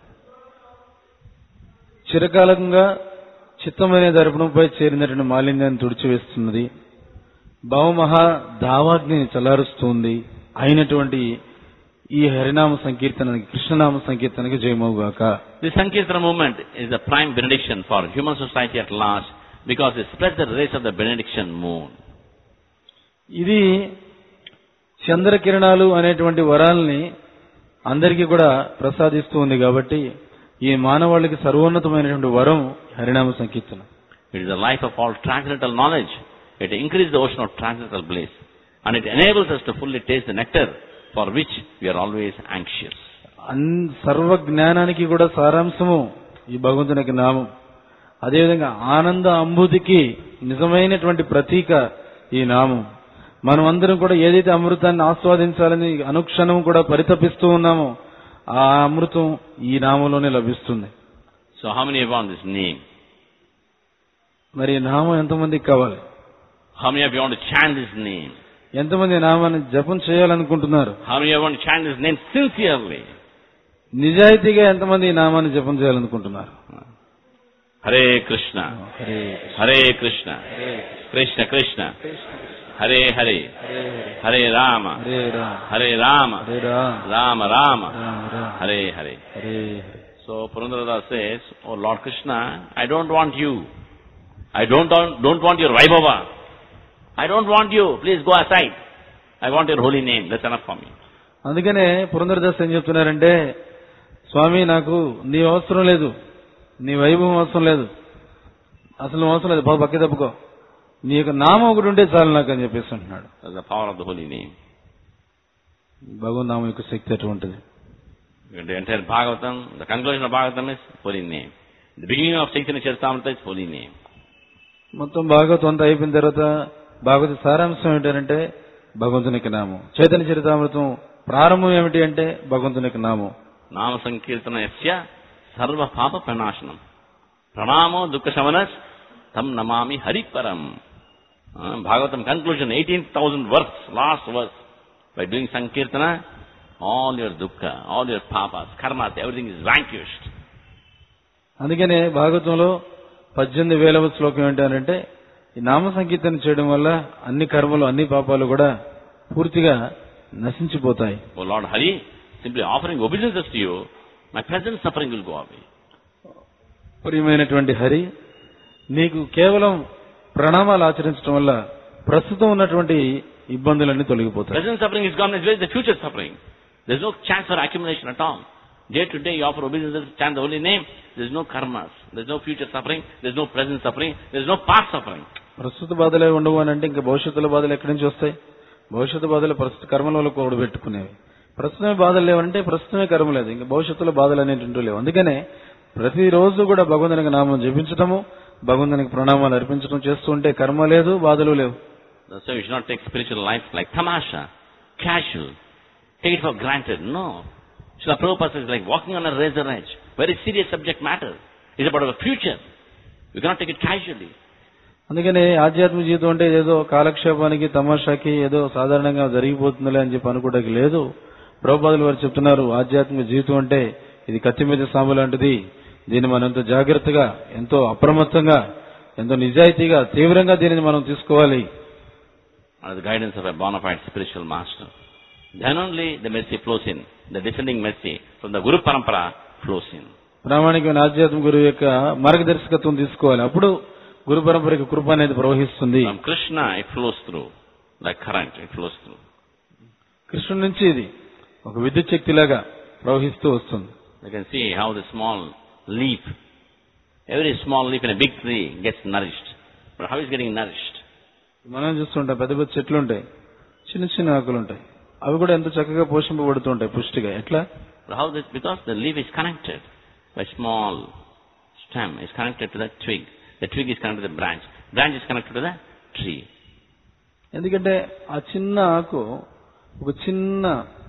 చిరకాలంగా చిత్తమనే దర్పణంపై చేరినటువంటి మాలిన్యాన్ని తుడిచివేస్తున్నది భావమహా దావాగ్నిని చల్లారుస్తుంది అయినటువంటి ఈ హరినామ సంకీర్తనకి కృష్ణనామ సంకీర్తనకి జయమవుగాక The Sankirtana movement is the prime benediction for human society at large because it spreads the rays of the benediction moon. ఇది చంద్రకిరణాలు అనేటువంటి వరాల్ని అందరికీ కూడా ప్రసాదిస్తూ ఉంది కాబట్టి ఈ మానవాళికి సర్వోన్నతమైనటువంటి వరం హరినామ సంకీర్తన It is the life of all transcendental knowledge. It increases the ocean of transcendental bliss. And it enables us to fully taste the nectar for which we are always anxious. అన్ సర్వ జ్ఞానానికి కూడా సారాంశము ఈ భగవంతుని యొక్క నామం అదేవిధంగా ఆనంద అంబుదికి నిజమైనటువంటి ప్రతీక ఈ నామం మనం అందరం కూడా ఏదైతే అమృతాన్ని ఆస్వాదించాలని అనుక్షణం కూడా పరితపిస్తూ ఉన్నామో ఆ అమృతం ఈ నామంలోనే లభిస్తుంది So how many of you want this name? మరి ఈ నామం ఎంతమందికి కావాలి How many of you want to chant this name? ఎంతమంది నామాన్ని జపం చేయాలనుకుంటున్నారు How many want to chant his name sincerely? నిజాయితీగా ఎంతమంది ఈ నామాన్ని జపం చేయాలనుకుంటున్నారు Hare Krishna. Hare Hare Krishna. Krishna Krishna. Hare Hare. Hare Rama. Hare Ram Hare Rama. Hare Ram Rama Rama. Ram Ram Hare Hare. Hare So Purandarada says, Oh Lord Krishna, I don't want you. I don't want, don't want your Vaibhava. I don't want you. Please go aside. I want your holy name. That's enough for me. అందుకనే పురంధరదాస్ ఏం చెప్తున్నారంటే స్వామి నాకు నీ అవసరం లేదు నీ వైభవం అవసరం లేదు అసలు నువ్వు అవసరం లేదు బాబు పక్క తప్పుకో నీ యొక్క నామం ఒకటి ఉంటే చాలు నాకు అని చెప్పేసి అంటున్నాడు That's the power of the holy name. భగవన్ నామం యొక్క శక్తి అటువంటిది The entire Bhagavatam, the conclusion of Bhagavatam is holy name. The beginning of Chaitanya Charitamrita is holy name. మొత్తం భాగవతం అంతా అయిపోయిన తర్వాత భాగవత సారాంశం ఏంటంటే భగవంతునికి నామం చైతన్య చరితామృతం ప్రారంభం ఏమిటి అంటే భగవంతునికి నామం నామ సంకీర్తన యస్య సర్వ పాప ప్రణాశనం ప్రణామో దుఃఖ శమనస్ తం నమామి హరిపరం భాగవతం conclusion eighteen thousand verse last verse by doing sankirtana all your దుఃఖ all your papas karmas everything is vanquished అందుకనే భాగవతంలో పద్దెనిమిది వేలవ శ్లోకం ఏంటంటే ఈ నామ సంకీర్తన చేయడం వల్ల అన్ని కర్మలు అన్ని పాపాలు కూడా పూర్తిగా నశించిపోతాయి O Lord Hari simply offering obeisances to you my present suffering will go away ప్రియమైనటువంటి హరి నీకు కేవలం ప్రణామాలు ఆచరించడం వల్ల ప్రస్తుతం ఉన్నటువంటి ఇబ్బందులన్నీ తొలగిపోతాయి Present suffering is gone, where is the future suffering? There's no chance for accumulation at all. Day to day you offer obedience, chant the holy name, there's no karmas, there's no future suffering, there's no present suffering, there's no past suffering. ప్రస్తుత బాధలే ఉండవు అని అంటే ఇంకా భవిష్యత్తులో బాధలు ఎక్కడి నుంచి వస్తాయి భవిష్యత్తు బాధలు ప్రస్తుత కర్మల వల్ల కూడా పెట్టుకునేవి ప్రస్తుతమే బాధలు లేవంటే ప్రస్తుతమే కర్మ లేదు ఇంకా భవిష్యత్తులో బాధలు అనేటువంటి లేవు అందుకనే ప్రతిరోజు కూడా భగవంతునికి నామం జపించటము భగవంతునికి ప్రణామాలు అర్పించడం చేస్తూ ఉంటే కర్మ లేదు బాధలు లేవు That's why we should not take spiritual life like tamasha, casual, take it for granted. No. Srila Prabhupada is like walking on a razor edge. Very serious subject matter. It's about our future. We cannot take it casually. అందుకని ఆధ్యాత్మిక జీవితం అంటే ఏదో కాలక్షేపానికి తమాషాకి ఏదో సాధారణంగా జరిగిపోతుందిలే అని చెప్పి అనుకోవడానికి లేదు ప్రభుపాదులు వారు చెప్తున్నారు ఆధ్యాత్మిక జీవితం అంటే ఇది కత్తి మీద సాము లాంటిది దీన్ని మనం ఎంతో జాగ్రత్తగా ఎంతో అప్రమత్తంగా ఎంతో నిజాయితీగా తీవ్రంగా దీనిని మనం తీసుకోవాలి under the guidance of a bona fide spiritual master. Then only the mercy flows in. The descending mercy from the Guru Parampara flows in. ప్రామాణికమైన ఆధ్యాత్మిక గురువు యొక్క మార్గదర్శకత్వం తీసుకోవాలి అప్పుడు గురు పరంపరకి కృప అనేది ప్రవహిస్తుంది From Krishna it flows through. Like current, it flows through. కృష్ణుడి నుంచి ఇది ఒక విద్యుత్ శక్తిలాగా ప్రవహిస్తూ వస్తుంది You can see how the small leaf, every small leaf in a big tree gets nourished. But how is it getting nourished? మనం చూస్తుంటాం పెద్ద పెద్ద చెట్లు ఉంటాయి చిన్న చిన్న ఆకులు ఉంటాయి అవి కూడా ఎంతో చక్కగా పోషింపబడుతూ ఉంటాయి పుష్టిగా ఎట్లా But how this? Because the leaf is connected by small stem is connected to the twig. The twig is connected to the branch. Branch is connected to the tree. ఎందుకంటే ఆ చిన్న ఆకు ఒక చిన్న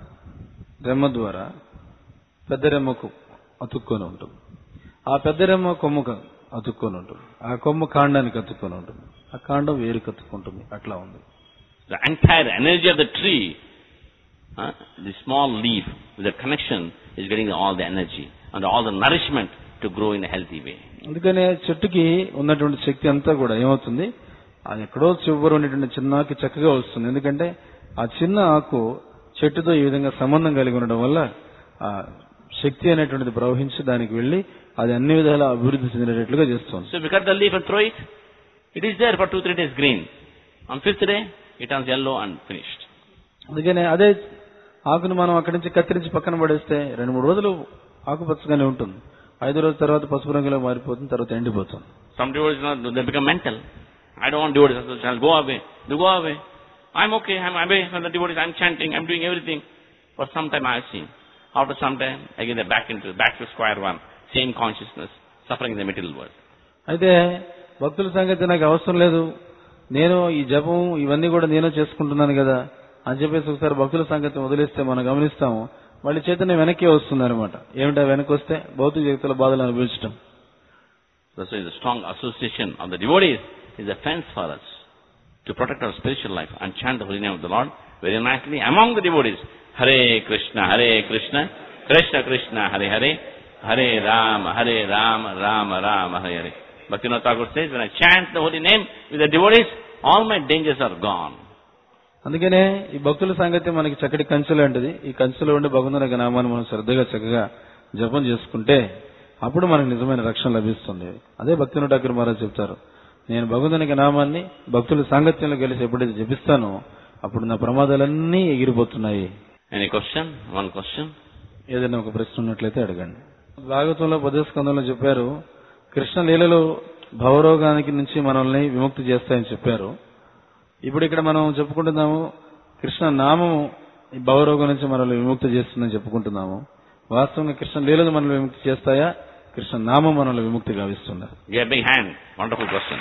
రెమ్మ ద్వారా పెద్ద రెమ్మకు అతుక్కొని ఉంటుంది ఆ పెద్ద రెమ్మ కొమ్మకు అతుక్కొని ఉంటుంది ఆ కొమ్మ కాండానికి అతుక్కొని ఉంటుంది ఆ కాండం వేరుకు అతుక్కుంటుంది అట్లా ఉంది The entire energy of the tree, uh, the small leaf with the connection is getting all the energy and all the nourishment to grow in a healthy way. అందుకనే చెట్టుకి ఉన్నటువంటి శక్తి అంతా కూడా ఏమవుతుంది అది ఎక్కడో చివరి ఉన్నటువంటి చిన్న ఆకు చక్కగా వస్తుంది ఎందుకంటే ఆ చిన్న ఆకు చెట్టుతో ఈ విధంగా సంబంధం కలిగి ఉండడం వల్ల ఆ శక్తి అనేటువంటిది ప్రవహించి దానికి వెళ్లి అది అన్ని విధాలా అభివృద్ధి చెందినట్లుగా చేస్తుంది So if you cut the leaf and throw it, it is there for two, three days green. On fifth day, it turns yellow and finished. అందుకనే అదే ఆకును మనం అక్కడి నుంచి కత్తిరించి పక్కన పడేస్తే రెండు మూడు రోజులు ఆకుపచ్చగానే ఉంటుంది ఐదు రోజుల తర్వాత పసుపు రంగులో మారిపోతుంది తర్వాత ఎండిపోతుంది Some devotees, you know, they become mental. I don't want devotees. So I'll go away. You go away. I'm okay. I'm away from the devotees. I'm chanting. I'm doing everything. For some time I've seen. After some time, again they're back into back to square one. Same consciousness, suffering in the material world. అయితే భక్తుల సంగతి నాకు అవసరం లేదు నేను ఈ జపం ఇవన్నీ కూడా నేను చేసుకుంటున్నాను కదా అని చెప్పేసి ఒకసారి భక్తుల సంగతి వదిలేస్తే మనం గమనిస్తాము మళ్ళీ చైతన్యం వెనక్కి వస్తుంది అనమాట ఏమిటా వెనక్కి వస్తే భౌతిక వ్యక్తుల బాధలు అనుభవించడం That's why the strong association of the devotees is a fence for us. to protect our spiritual life and chant the holy name of the Lord very nicely among the devotees. Hare Krishna, Hare Krishna, Krishna Krishna, Hare Hare, Hare Rama, Hare Rama, Rama Rama, Hare Hare. Bhaktivinoda Thakur says, when I chant the holy name with the devotees, all my dangers are gone. అందుకనే ఈ భక్తుల సాంగత్యం మనకి చక్కటి కంచె లాంటిది ఈ కంచెలో ఉండి భగవంతుని యొక్క నామాన్ని మనం శ్రద్ధగా చక్కగా జపం చేసుకుంటే అప్పుడు మనకు నిజమైన రక్షణ లభిస్తుంది అదే భక్తిని ఠాకూర్ మహారాజ్ చెప్తారు నేను భగవంతుని యొక్క నామాన్ని భక్తుల సాంగత్యంలో కలిసి ఎప్పుడైతే జపిస్తానో అప్పుడు నా ప్రమాదాలన్నీ ఎగిరిపోతున్నాయి Any question? One question? ఏదైనా ఒక ప్రశ్న ఉన్నట్లయితే అడగండి భాగవతంలో పదస్కందంలో చెప్పారు కృష్ణ లీలలు భవరోగానికి నుంచి మనల్ని విముక్తి చేస్తాయని చెప్పారు ఇప్పుడు ఇక్కడ మనం చెప్పుకుంటున్నాము కృష్ణ నామము ఈ భవరోగం నుంచి మనల్ని విముక్తి చేస్తుందని చెప్పుకుంటున్నాము వాస్తవంగా కృష్ణ లీలలు మనల్ని విముక్తి చేస్తాయా కృష్ణ నామం మనల్ని విముక్తి గావిస్తుందా Give a big hand. Wonderful question.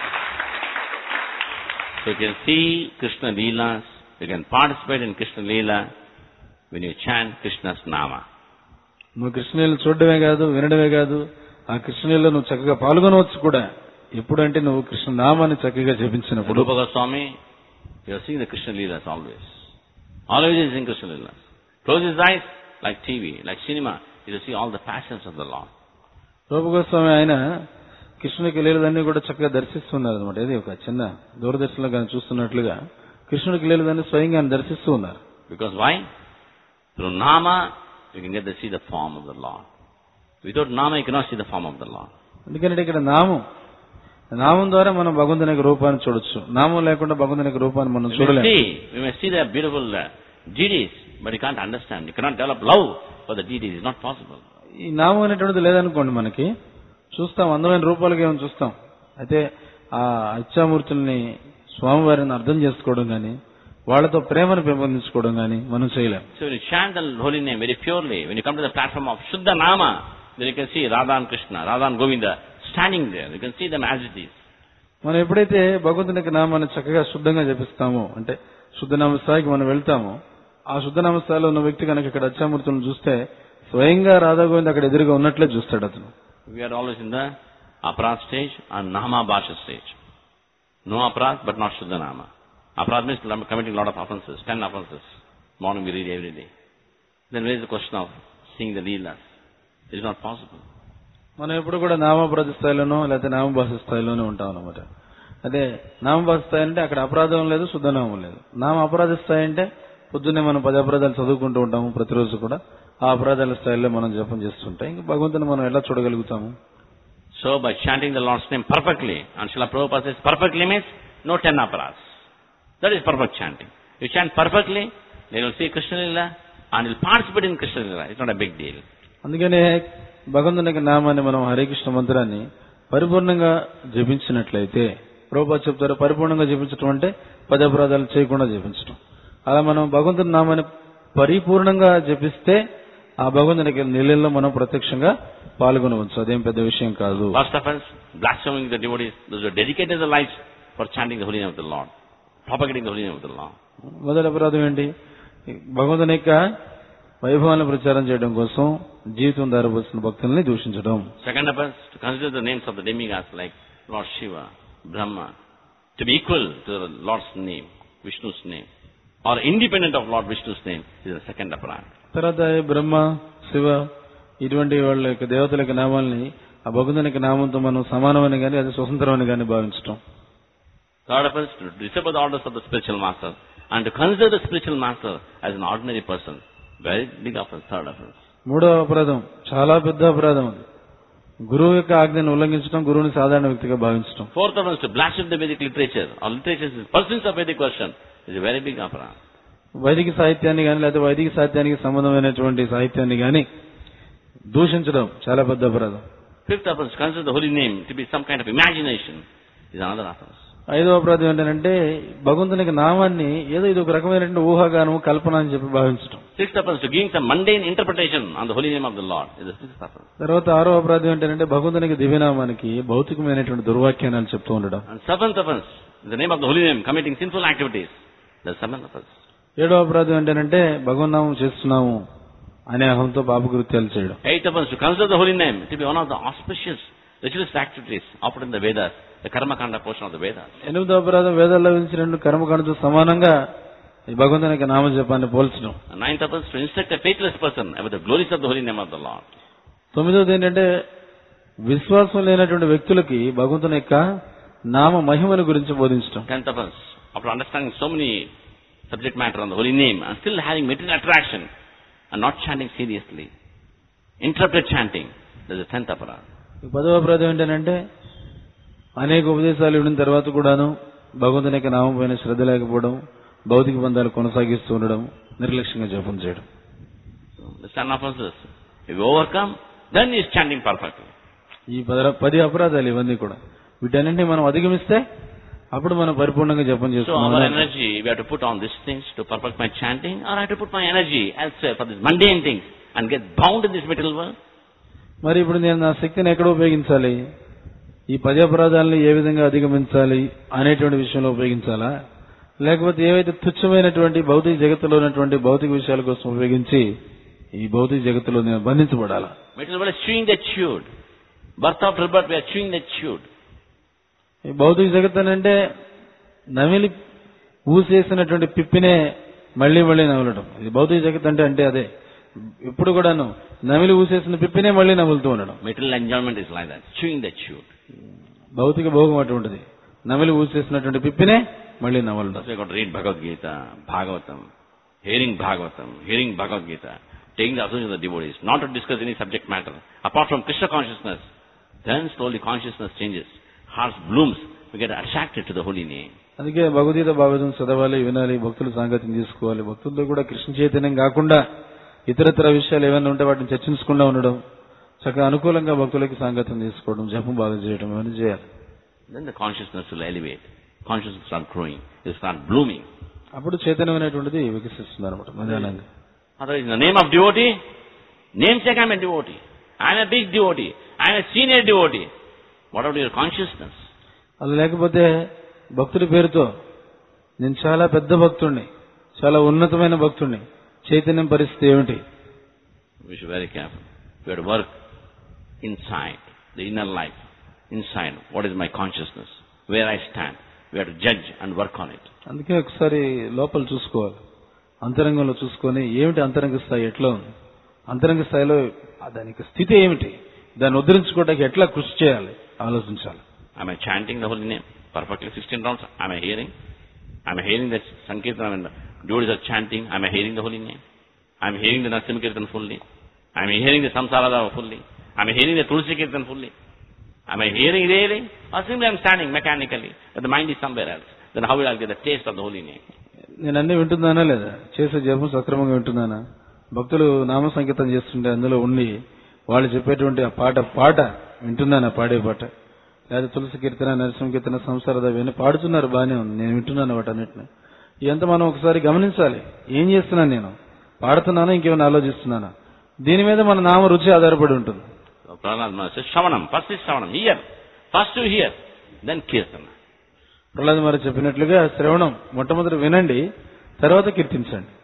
So you can see Krishna Leelas, you can participate in Krishna Leela when you chant Krishna's Nama. నువ్వు కృష్ణలీలను చూడడమే కాదు వినడమే కాదు ఆ కృష్ణలీలలో నువ్వు చక్కగా పాల్గొనవచ్చు కూడా ఎప్పుడంటే నువ్వు కృష్ణ నామాన్ని చక్కగా జపించినప్పుడు Rupa Goswami, you are seeing the Krishna Leelas always. Always is in Krishna Leelas. Close his eyes, like TV, like cinema, you will see all the passions of the Lord. Rupa Goswami ఆయన కృష్ణుడికి లీలదన్నీ కూడా చక్కగా దర్శిస్తున్నారు అనమాట ఇది ఒక చిన్న దూరదర్శనంలో కానీ చూస్తున్నట్లుగా కృష్ణుడికి లీలదన్నీ స్వయంగా ఆయన దర్శిస్తూ ఉన్నారు Because why? Through Nama, you can get to see the form of the Lord. Without Nama, you cannot see the form of the Lord. ఎందుకంటే ఇక్కడ నామం నామం ద్వారా మనం భగవంతుని యొక్క రూపాన్ని చూడొచ్చు నామం లేకుండా భగవంతుని యొక్క రూపాన్ని మనం We may చూడలేము see, we may see the beautiful uh, deities, but you can't understand. You cannot develop love for the deities. It's not possible. ఈ నామం అనేటువంటిది లేదనుకోండి మనకి చూస్తాం అందమైన రూపాలుగా ఏమైనా చూస్తాం అయితే ఆ ఇచ్చామూర్తుల్ని స్వామివారిని అర్థం చేసుకోవడం కానీ వాళ్ళతో ప్రేమను పెంపొందించుకోవడం కానీ మనం చేయలేం So when you chant the holy name very purely, when you come to the platform of Shuddha Nama, then you can see Radha and Krishna, Radha and Govinda standing there. You can see them as it is. మనం ఎప్పుడైతే భగవంతుని యొక్క నామాన్ని చక్కగా శుద్ధంగా జపిస్తామో అంటే శుద్ధనామ స్థాయికి మనం వెళ్తామో ఆ శుద్ధనామ స్థాయిలో ఉన్న వ్యక్తి కనుక ఇక్కడ అచ్చామూర్తులను చూస్తే స్వయంగా రాధా గోవింద్ అక్కడ ఎదురుగా ఉన్నట్లే చూస్తాడు అతను We are always in the Aparad stage and Nama Bhasha stage. No Aparad, but not Shuddha Nama. Aparad means committing a lot of offenses, ten offenses. Morning we read every day. Then where is the question of seeing the Leelas? It is not possible. మనం ఎప్పుడు కూడా నామప్రద స్థాయిలోనో లేకపోతే నామభాష స్థాయిలోనే ఉంటాం అనమాట అదే నామభాష స్థాయి అంటే అక్కడ అపరాధం లేదు శుద్ధనామం లేదు నామ అపరాధ స్థాయి అంటే పొద్దున్నే మనం పది అపరాధాలు చదువుకుంటూ ఉంటాము ప్రతిరోజు కూడా ఆ అపరాధాల స్థాయిలో మనం జపం చేస్తుంటాం ఇంకా భగవంతుని మనం ఎలా చూడగలుగుతాము So by chanting the Lord's name perfectly, and Srila Prabhupada says perfectly means no ten aparads. That is perfect chanting. You chant perfectly, then you'll see Krishna Lila, and you'll participate in Krishna Lila. It's not a big deal. అందుకనే భగవంతుని యొక్క నామాన్ని మనం హరే కృష్ణ మంత్రాన్ని పరిపూర్ణంగా జపించినట్లయితే ప్రభుపా చెప్తారు పరిపూర్ణంగా జపించడం అంటే పది అపరాధాలు చేయకుండా జపించడం అలా మనం భగవంతుని నామాన్ని పరిపూర్ణంగా జపిస్తే ఆ భగవంతుని యొక్క నిలయంలో మనం ప్రత్యక్షంగా పాల్గొనవచ్చు అదేం పెద్ద విషయం కాదు First offense, blaspheming the devotees, those who have dedicated their lives for chanting the holy name of the Lord, propagating the holy name of the Lord. మొదటి అపరాధం ఏంటి భగవంతుని యొక్క వైభవాన్ని ప్రచారం చేయడం కోసం జీవితం దారిపోసిన భక్తుల్ని దూషించడం Second offense, to consider the names of the demigods like Lord Shiva, Brahma, to be equal to the Lord's name, Vishnu's name, or independent of Lord Vishnu's name, is the second aparad. తర్వాత ఈ బ్రహ్మ శివ ఇటువంటి వాళ్ళ యొక్క దేవతల యొక్క నామాల్ని ఆ భగవంతుని యొక్క నామంతో మనం సమానమని కానీ అది స్వతంత్రమని కానీ భావించడం Third offense, to disobey the orders of the spiritual master and to consider the spiritual master as an ordinary person. Very big offense, third offense. మూడవ అపరాధం చాలా పెద్ద అపరాధం అది గురువు యొక్క ఆజ్ఞను ఉల్లంఘించడం గురువుని సాధారణ వ్యక్తిగా భావించడం Fourth offense, to blaspheme the Vedic literature or literature is persons of Vedic version is a very big aparad. వైదిక సాహిత్యాన్ని కానీ లేదా వైదిక సాహిత్యానికి సంబంధమైనటువంటి సాహిత్యాన్ని కానీ దూషించడం చాలా పెద్ద అపరాధం Fifth offense, consider the holy name to be some kind of imagination is another offense. ఐదవ అపరాధం ఏంటంటే భగవంతుని యొక్క నామాన్ని ఏదో ఇది ఒక రకమైనటువంటి ఊహాగానం కల్పన అని చెప్పి భావించడం Sixth offense, to giving some mundane interpretation on the holy name of the Lord is the sixth offense. తర్వాత ఆరో అపరాధం ఏంటంటే భగవంతునికి దివ్యనామానికి భౌతికమైనటువంటి దుర్వాఖ్యానాలు చెప్తూ ఉండడం And seventh offense, in the name of the holy name, committing sinful activities. The seventh offense. ఏడో అపరాధం ఏంటంటే భగవన్నామం చేస్తున్నాము అనే అహంతో పాపకృత్యాలు చేయడం Eighth offense, to consider the holy name to be one of the auspicious ritualistic activities offered in the Vedas, the Karma Kanda portion of the Vedas. ఎనిమిదో అపరాధం వేదాల్లో విధించిన రెండు కర్మకాండతో సమానంగా ఈ భగవంతుని యొక్క నామజపాన్ని పోల్చడం The ninth offense to instruct a faithless person about the glories of the holy name of the Lord. తొమ్మిదోది ఏంటంటే విశ్వాసం లేనటువంటి వ్యక్తులకి భగవంతుని యొక్క నామ మహిమను గురించి బోధించడం Tenth offense, after understanding so many subject matter on the holy name and still having material attraction and not chanting seriously, interrupted chanting, that is the tenth aparad. ఈ పదవ అపరాధం ఏంటంటే అనేక ఉపదేశాలు విన్న తర్వాత కూడాను భగవంతుని యొక్క నామం పైన శ్రద్ధ లేకపోవడం భౌతిక బంధాలు కొనసాగిస్తూ ఉండడం నిర్లక్ష్యంగా జపం చేయడం So the ten offenses, if you overcome, then he is chanting perfectly. ఈ పది పది అపరాధాలు ఇవన్నీ కూడా వీటన్నింటినీ మనం అధిగమిస్తే అప్పుడు మనం పరిపూర్ణంగా జపం So our చేసుకున్నాం energy, we have to put on these things to perfect my chanting, or I have to put my energy elsewhere for these mundane things and get bound in this material world. మరి ఇప్పుడు నేను నా శక్తిని ఎక్కడ ఉపయోగించాలి ఈ పది అపరాధాలను ఏ విధంగా అధిగమించాలి అనేటువంటి విషయంలో ఉపయోగించాలా లేకపోతే ఏవైతే తుచ్చమైనటువంటి భౌతిక జగత్తులో ఉన్నటువంటి భౌతిక విషయాల కోసం ఉపయోగించి ఈ భౌతిక జగత్తులో నేను బంధించబడాలా Material world is chewing the chewed. Birth after birth, we are chewing the chewed. ఈ భౌతిక జగత్ అని అంటే నమిలి ఊసేసినటువంటి పిప్పినే మళ్ళీ మళ్ళీ నమలడం ఇది భౌతిక జగత్ అంటే అంటే అదే ఇప్పుడు కూడాను నమిలి ఊసేసిన పిప్పినే మళ్ళీ నములుతూ ఉండడం Material enjoyment is like that, chewing the chewed. భౌతిక భోగం అటువంటిది నమిలి ఊసేసినటువంటి పిప్పినే మళ్ళీ నమలడం That's why you got to read Bhagavad Gita, Bhagavatam, hearing Bhagavatam, hearing Bhagavad Gita, taking the association of the devotees, not to discuss any subject matter. Apart from Krishna consciousness, then slowly consciousness changes. Heart blooms. We get attracted to the holy name. అందుకే భగవద్గీత భాగవతం చదవాలి వినాలి భక్తుల సాంగత్యం తీసుకోవాలి భక్తులతో కూడా కృష్ణ చైతన్యం కాకుండా ఇతరతర విషయాలు ఏమైనా ఉంటే వాటిని చర్చించకుండా ఉండడం చక్కగా అనుకూలంగా భక్తులకి సాంగత్యం తీసుకోవడం జపం బాగా చేయడం ఇవన్నీ చేయాలి Then the consciousness will elevate. Consciousness will start growing. It will start blooming. అప్పుడు చైతన్యం అనేటువంటిది వికసిస్తుంది అనమాట నిదానంగా Otherwise, in the name of devotee, namesake I'm a devotee. I'm a big devotee. I'm a senior devotee. What about your consciousness? అది లేకపోతే భక్తుడి పేరుతో నేను చాలా పెద్ద భక్తుణ్ణి చాలా ఉన్నతమైన భక్తుణ్ణి చైతన్యం పరిస్థితి ఏమిటి We should be very careful. We have to work inside, the inner life, inside. What is my consciousness? Where I stand. We have to judge and work on it. అందుకే ఒకసారి లోపల చూసుకోవాలి అంతరంగంలో చూసుకొని ఏమిటి అంతరంగ స్థాయి ఎట్లా ఉంది అంతరంగ స్థాయిలో ఆ దానికి స్థితి ఏమిటి దాన్ని ఉద్ధరించుకోవడానికి ఎట్లా కృషి చేయాలి ఆలోచించాలి Am I chanting the holy name? Perfectly 16 rounds. Am I hearing? Am I hearing that Sankirtan when the devotees are chanting? Am I hearing the holy name? Am I hearing the Narsimha Kirtan fully? Am I hearing the Samsarada fully? Am I hearing the Tulsi Kirtan fully? Am I hearing really? Or simply I'm standing mechanically, but the mind is somewhere else. Then how will I get the taste of the holy name? నేను అన్ని వింటున్నానా లేదా చేసే జపం సక్రమంగా వింటున్నానా భక్తులు నామ సంగీతం చేస్తుంటే అందులో ఉండి వాళ్ళు చెప్పేటువంటి ఆ పాట పాట వింటున్నానా పాడే పాట లేదా తులసి కీర్తన నరసింహ కీర్తన సంసారద ఇవన్నీ పాడుతున్నారు బాగానే ఉంది నేను వింటున్నాను వాటన్నిటిని ఇదంతా మనం ఒకసారి గమనించాలి ఏం చేస్తున్నాను నేను పాడుతున్నానా ఇంకేమైనా ఆలోచిస్తున్నానా దీని మీద మన నామ రుచి ఆధారపడి ఉంటుంది So Prahlad Maharaj says, Shavanam. First is Shavanam. Hear. First you hear. Then Kirtana. Prahlad మరి చెప్పినట్లుగా శ్రవణం మొట్టమొదటి వినండి తర్వాత కీర్తించండి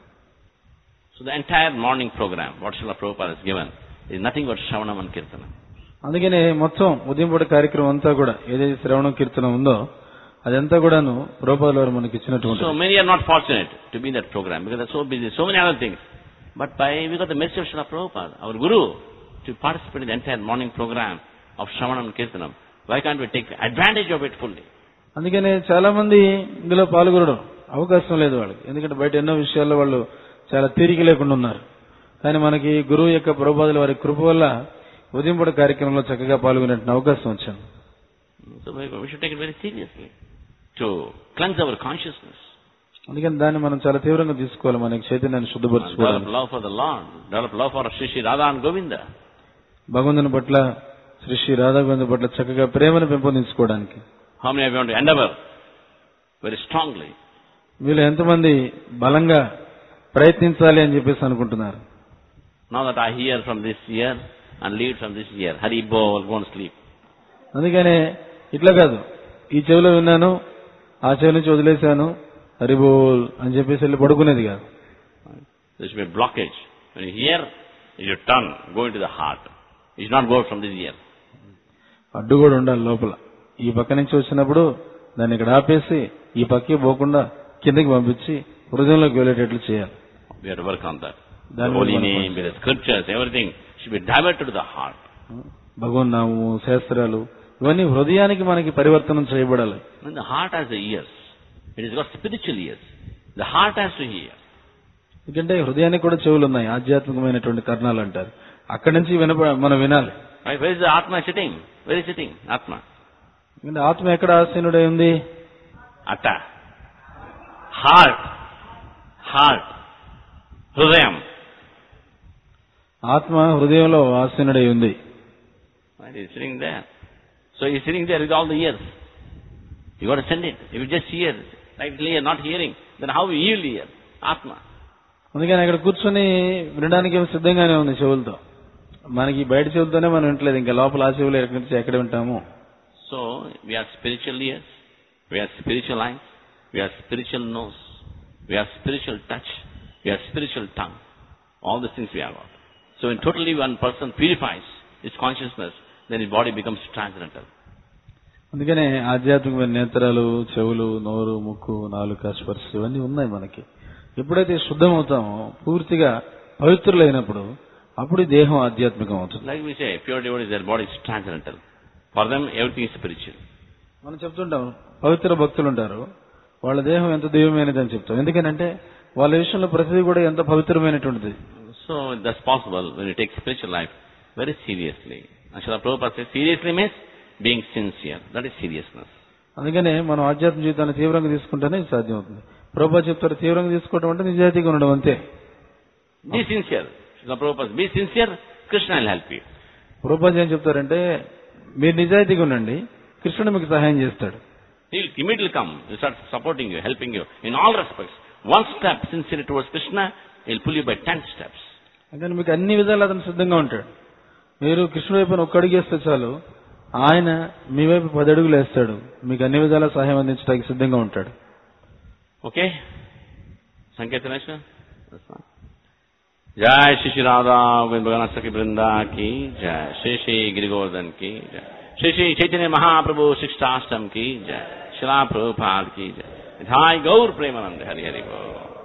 So the entire morning program, what Srila Prabhupada has given, is nothing but Shavanam and Kirtana. అందుకనే మొత్తం ఉదయం పూట కార్యక్రమం అంతా కూడా ఏదైతే శ్రవణం కీర్తనం ఉందో అదంతా కూడాను రూపాయల వారు మనకి ఇచ్చినటువంటి So many are not fortunate to be in that program because they're so busy, so many other things. But by, we got the message of Srila Prabhupada, our Guru, to participate in the entire morning program of Shavanam and Kirtanam. Why can't we take advantage of it fully? అందుకనే చాలా మంది ఇందులో పాల్గొనడం అవకాశం లేదు వాళ్ళకి ఎందుకంటే బయట ఎన్నో విషయాల్లో వాళ్ళు చాలా తీరిక లేకుండా ఉన్నారు కానీ మనకి గురువు యొక్క ప్రభుపాదుల వారి కృప వల్ల ఉదయం పూట కార్యక్రమంలో చక్కగా పాల్గొనే అవకాశం వచ్చింది So we we should take it very seriously to cleanse our consciousness. అందుకని దాన్ని మనం చాలా తీవ్రంగా తీసుకోవాలి మనకి చైతన్యాన్ని And శుద్ధపరచుకోవాలి develop love for the Lord, develop love for Sri Sri Radha and Govinda. భగవంతుని పట్ల శ్రీ శ్రీ రాధాగోవింద పట్ల చక్కగా ప్రేమను పెంపొందించుకోవడానికి How many of you want to endeavor very strongly? వీళ్ళు ఎంతమంది బలంగా ప్రయత్నించాలి అని చెప్పేసి అనుకుంటున్నారు Now that I hear from this ear and lead from this ear, Hari Bol, go and sleep. అందుకనే ఇట్లా కాదు ఈ చెవిలో విన్నాను ఆ చెవి నుంచి వదిలేశాను హరిబోల్ అని చెప్పేసి వెళ్ళి పడుకునేది కాదు There should be a blockage. When you hear, you should turn, go into the heart. You should not go from this ear. అడ్డు కూడా ఉండాలి లోపల ఈ పక్క నుంచి వచ్చినప్పుడు దాన్ని ఇక్కడ ఆపేసి ఈ పక్కి పోకుండా కిందకి పంపించి హృదయంలోకి వెళ్ళేటట్లు చేయాలి We have to work on that. The That holy will name, with the scriptures, everything should be diverted to the heart. భగవన్నాము శాస్త్రాలు ఇవన్నీ హృదయానికి మనకి పరివర్తనం చేయబడాలి When the heart has the ears, it has got spiritual ears. The heart has to hear. ఎందుకంటే హృదయానికి కూడా చెవులు ఉన్నాయి ఆధ్యాత్మికమైనటువంటి కర్ణాలు అంటారు అక్కడి నుంచి వినప మనం వినాలి Right? Where is the Atma sitting? Where is sitting? Atma. ఎందుకంటే ఆత్మ ఎక్కడ ఆసీనుడై ఉంది Atta. Heart. Heart. Hృదయం. ఆత్మ హృదయంలో ఆసీనుడై ఉంది Right? He's sitting there. So he's sitting there with all the ears. You got to send it. If you just hear, like ear, not hearing, then how you will hear? Atma. అందుకని అక్కడ కూర్చొని వినడానికి ఏమో సిద్ధంగానే ఉంది చెవులతో మనకి బయట చెవులతోనే మనం వింటలేదు ఇంకా లోపల ఆ చెవులు ఎక్కడి నుంచి ఎక్కడ వింటాము So we have spiritual ears, we have spiritual eyes, we have spiritual nose, we have spiritual touch, we have spiritual tongue. All these things we have got. So when totally one person purifies his consciousness, then his body becomes transcendental. అందుకనే ఆధ్యాత్మికమైన నేత్రాలు చెవులు నోరు ముక్కు నాలుక స్పర్శ ఇవన్నీ ఉన్నాయి మనకి ఎప్పుడైతే శుద్ధం అవుతామో పూర్తిగా పవిత్రులైనప్పుడు అప్పుడు ఈ దేహం ఆధ్యాత్మికం అవుతుంది Like we say, pure devotees, their body is transcendental. For them, everything is spiritual. మనం చెప్తుంటాం పవిత్ర భక్తులు ఉంటారు వాళ్ళ దేహం ఎంత దైవమైనది అని చెప్తాం ఎందుకనంటే వాళ్ళ విషయంలో ప్రతిదీ కూడా ఎంత పవిత్రమైనటువంటిది So that's possible when you take spiritual life very seriously. Ashala Prabhupada says, seriously means being sincere. That is seriousness. అందుకనే మనం ఆధ్యాత్మిక జీవితాన్ని తీవ్రంగా తీసుకుంటేనే ఇది సాధ్యమవుతుంది ప్రభా చెప్తారు తీవ్రంగా తీసుకోవడం అంటే నిజాయితీగా ఉండడం అంతే Be sincere. Srila Prabhupada, be sincere, Krishna will help you. Prabhupada ఏం చెప్తారంటే మీరు నిజాయితీగా ఉండండి కృష్ణుడు మీకు సహాయం చేస్తాడు He'll immediately come. He'll start supporting you, helping you in all respects. One step sincere towards Krishna, he'll pull you by ten steps. అందుకని మీకు అన్ని విధాలు అతను సిద్ధంగా ఉంటాడు మీరు కృష్ణుడు వైపు ఒక్క అడుగు వేస్తే చాలు ఆయన మీ వైపు పది అడుగులు వేస్తాడు మీకు అన్ని విధాల సహాయం అందించడానికి సిద్ధంగా ఉంటాడు Okay? Sankirtanasha? That's fine. जय श्री श्री राधा गोविंद भगवान सखी वृंदा की जय श्री श्री गिरिगोवर्धन की जय श्री श्री चैतन्य महाप्रभु शिष्टाष्टम की जय शिला प्रभुपाद की जय धाय गौर प्रेमानंद हरि हरि बोल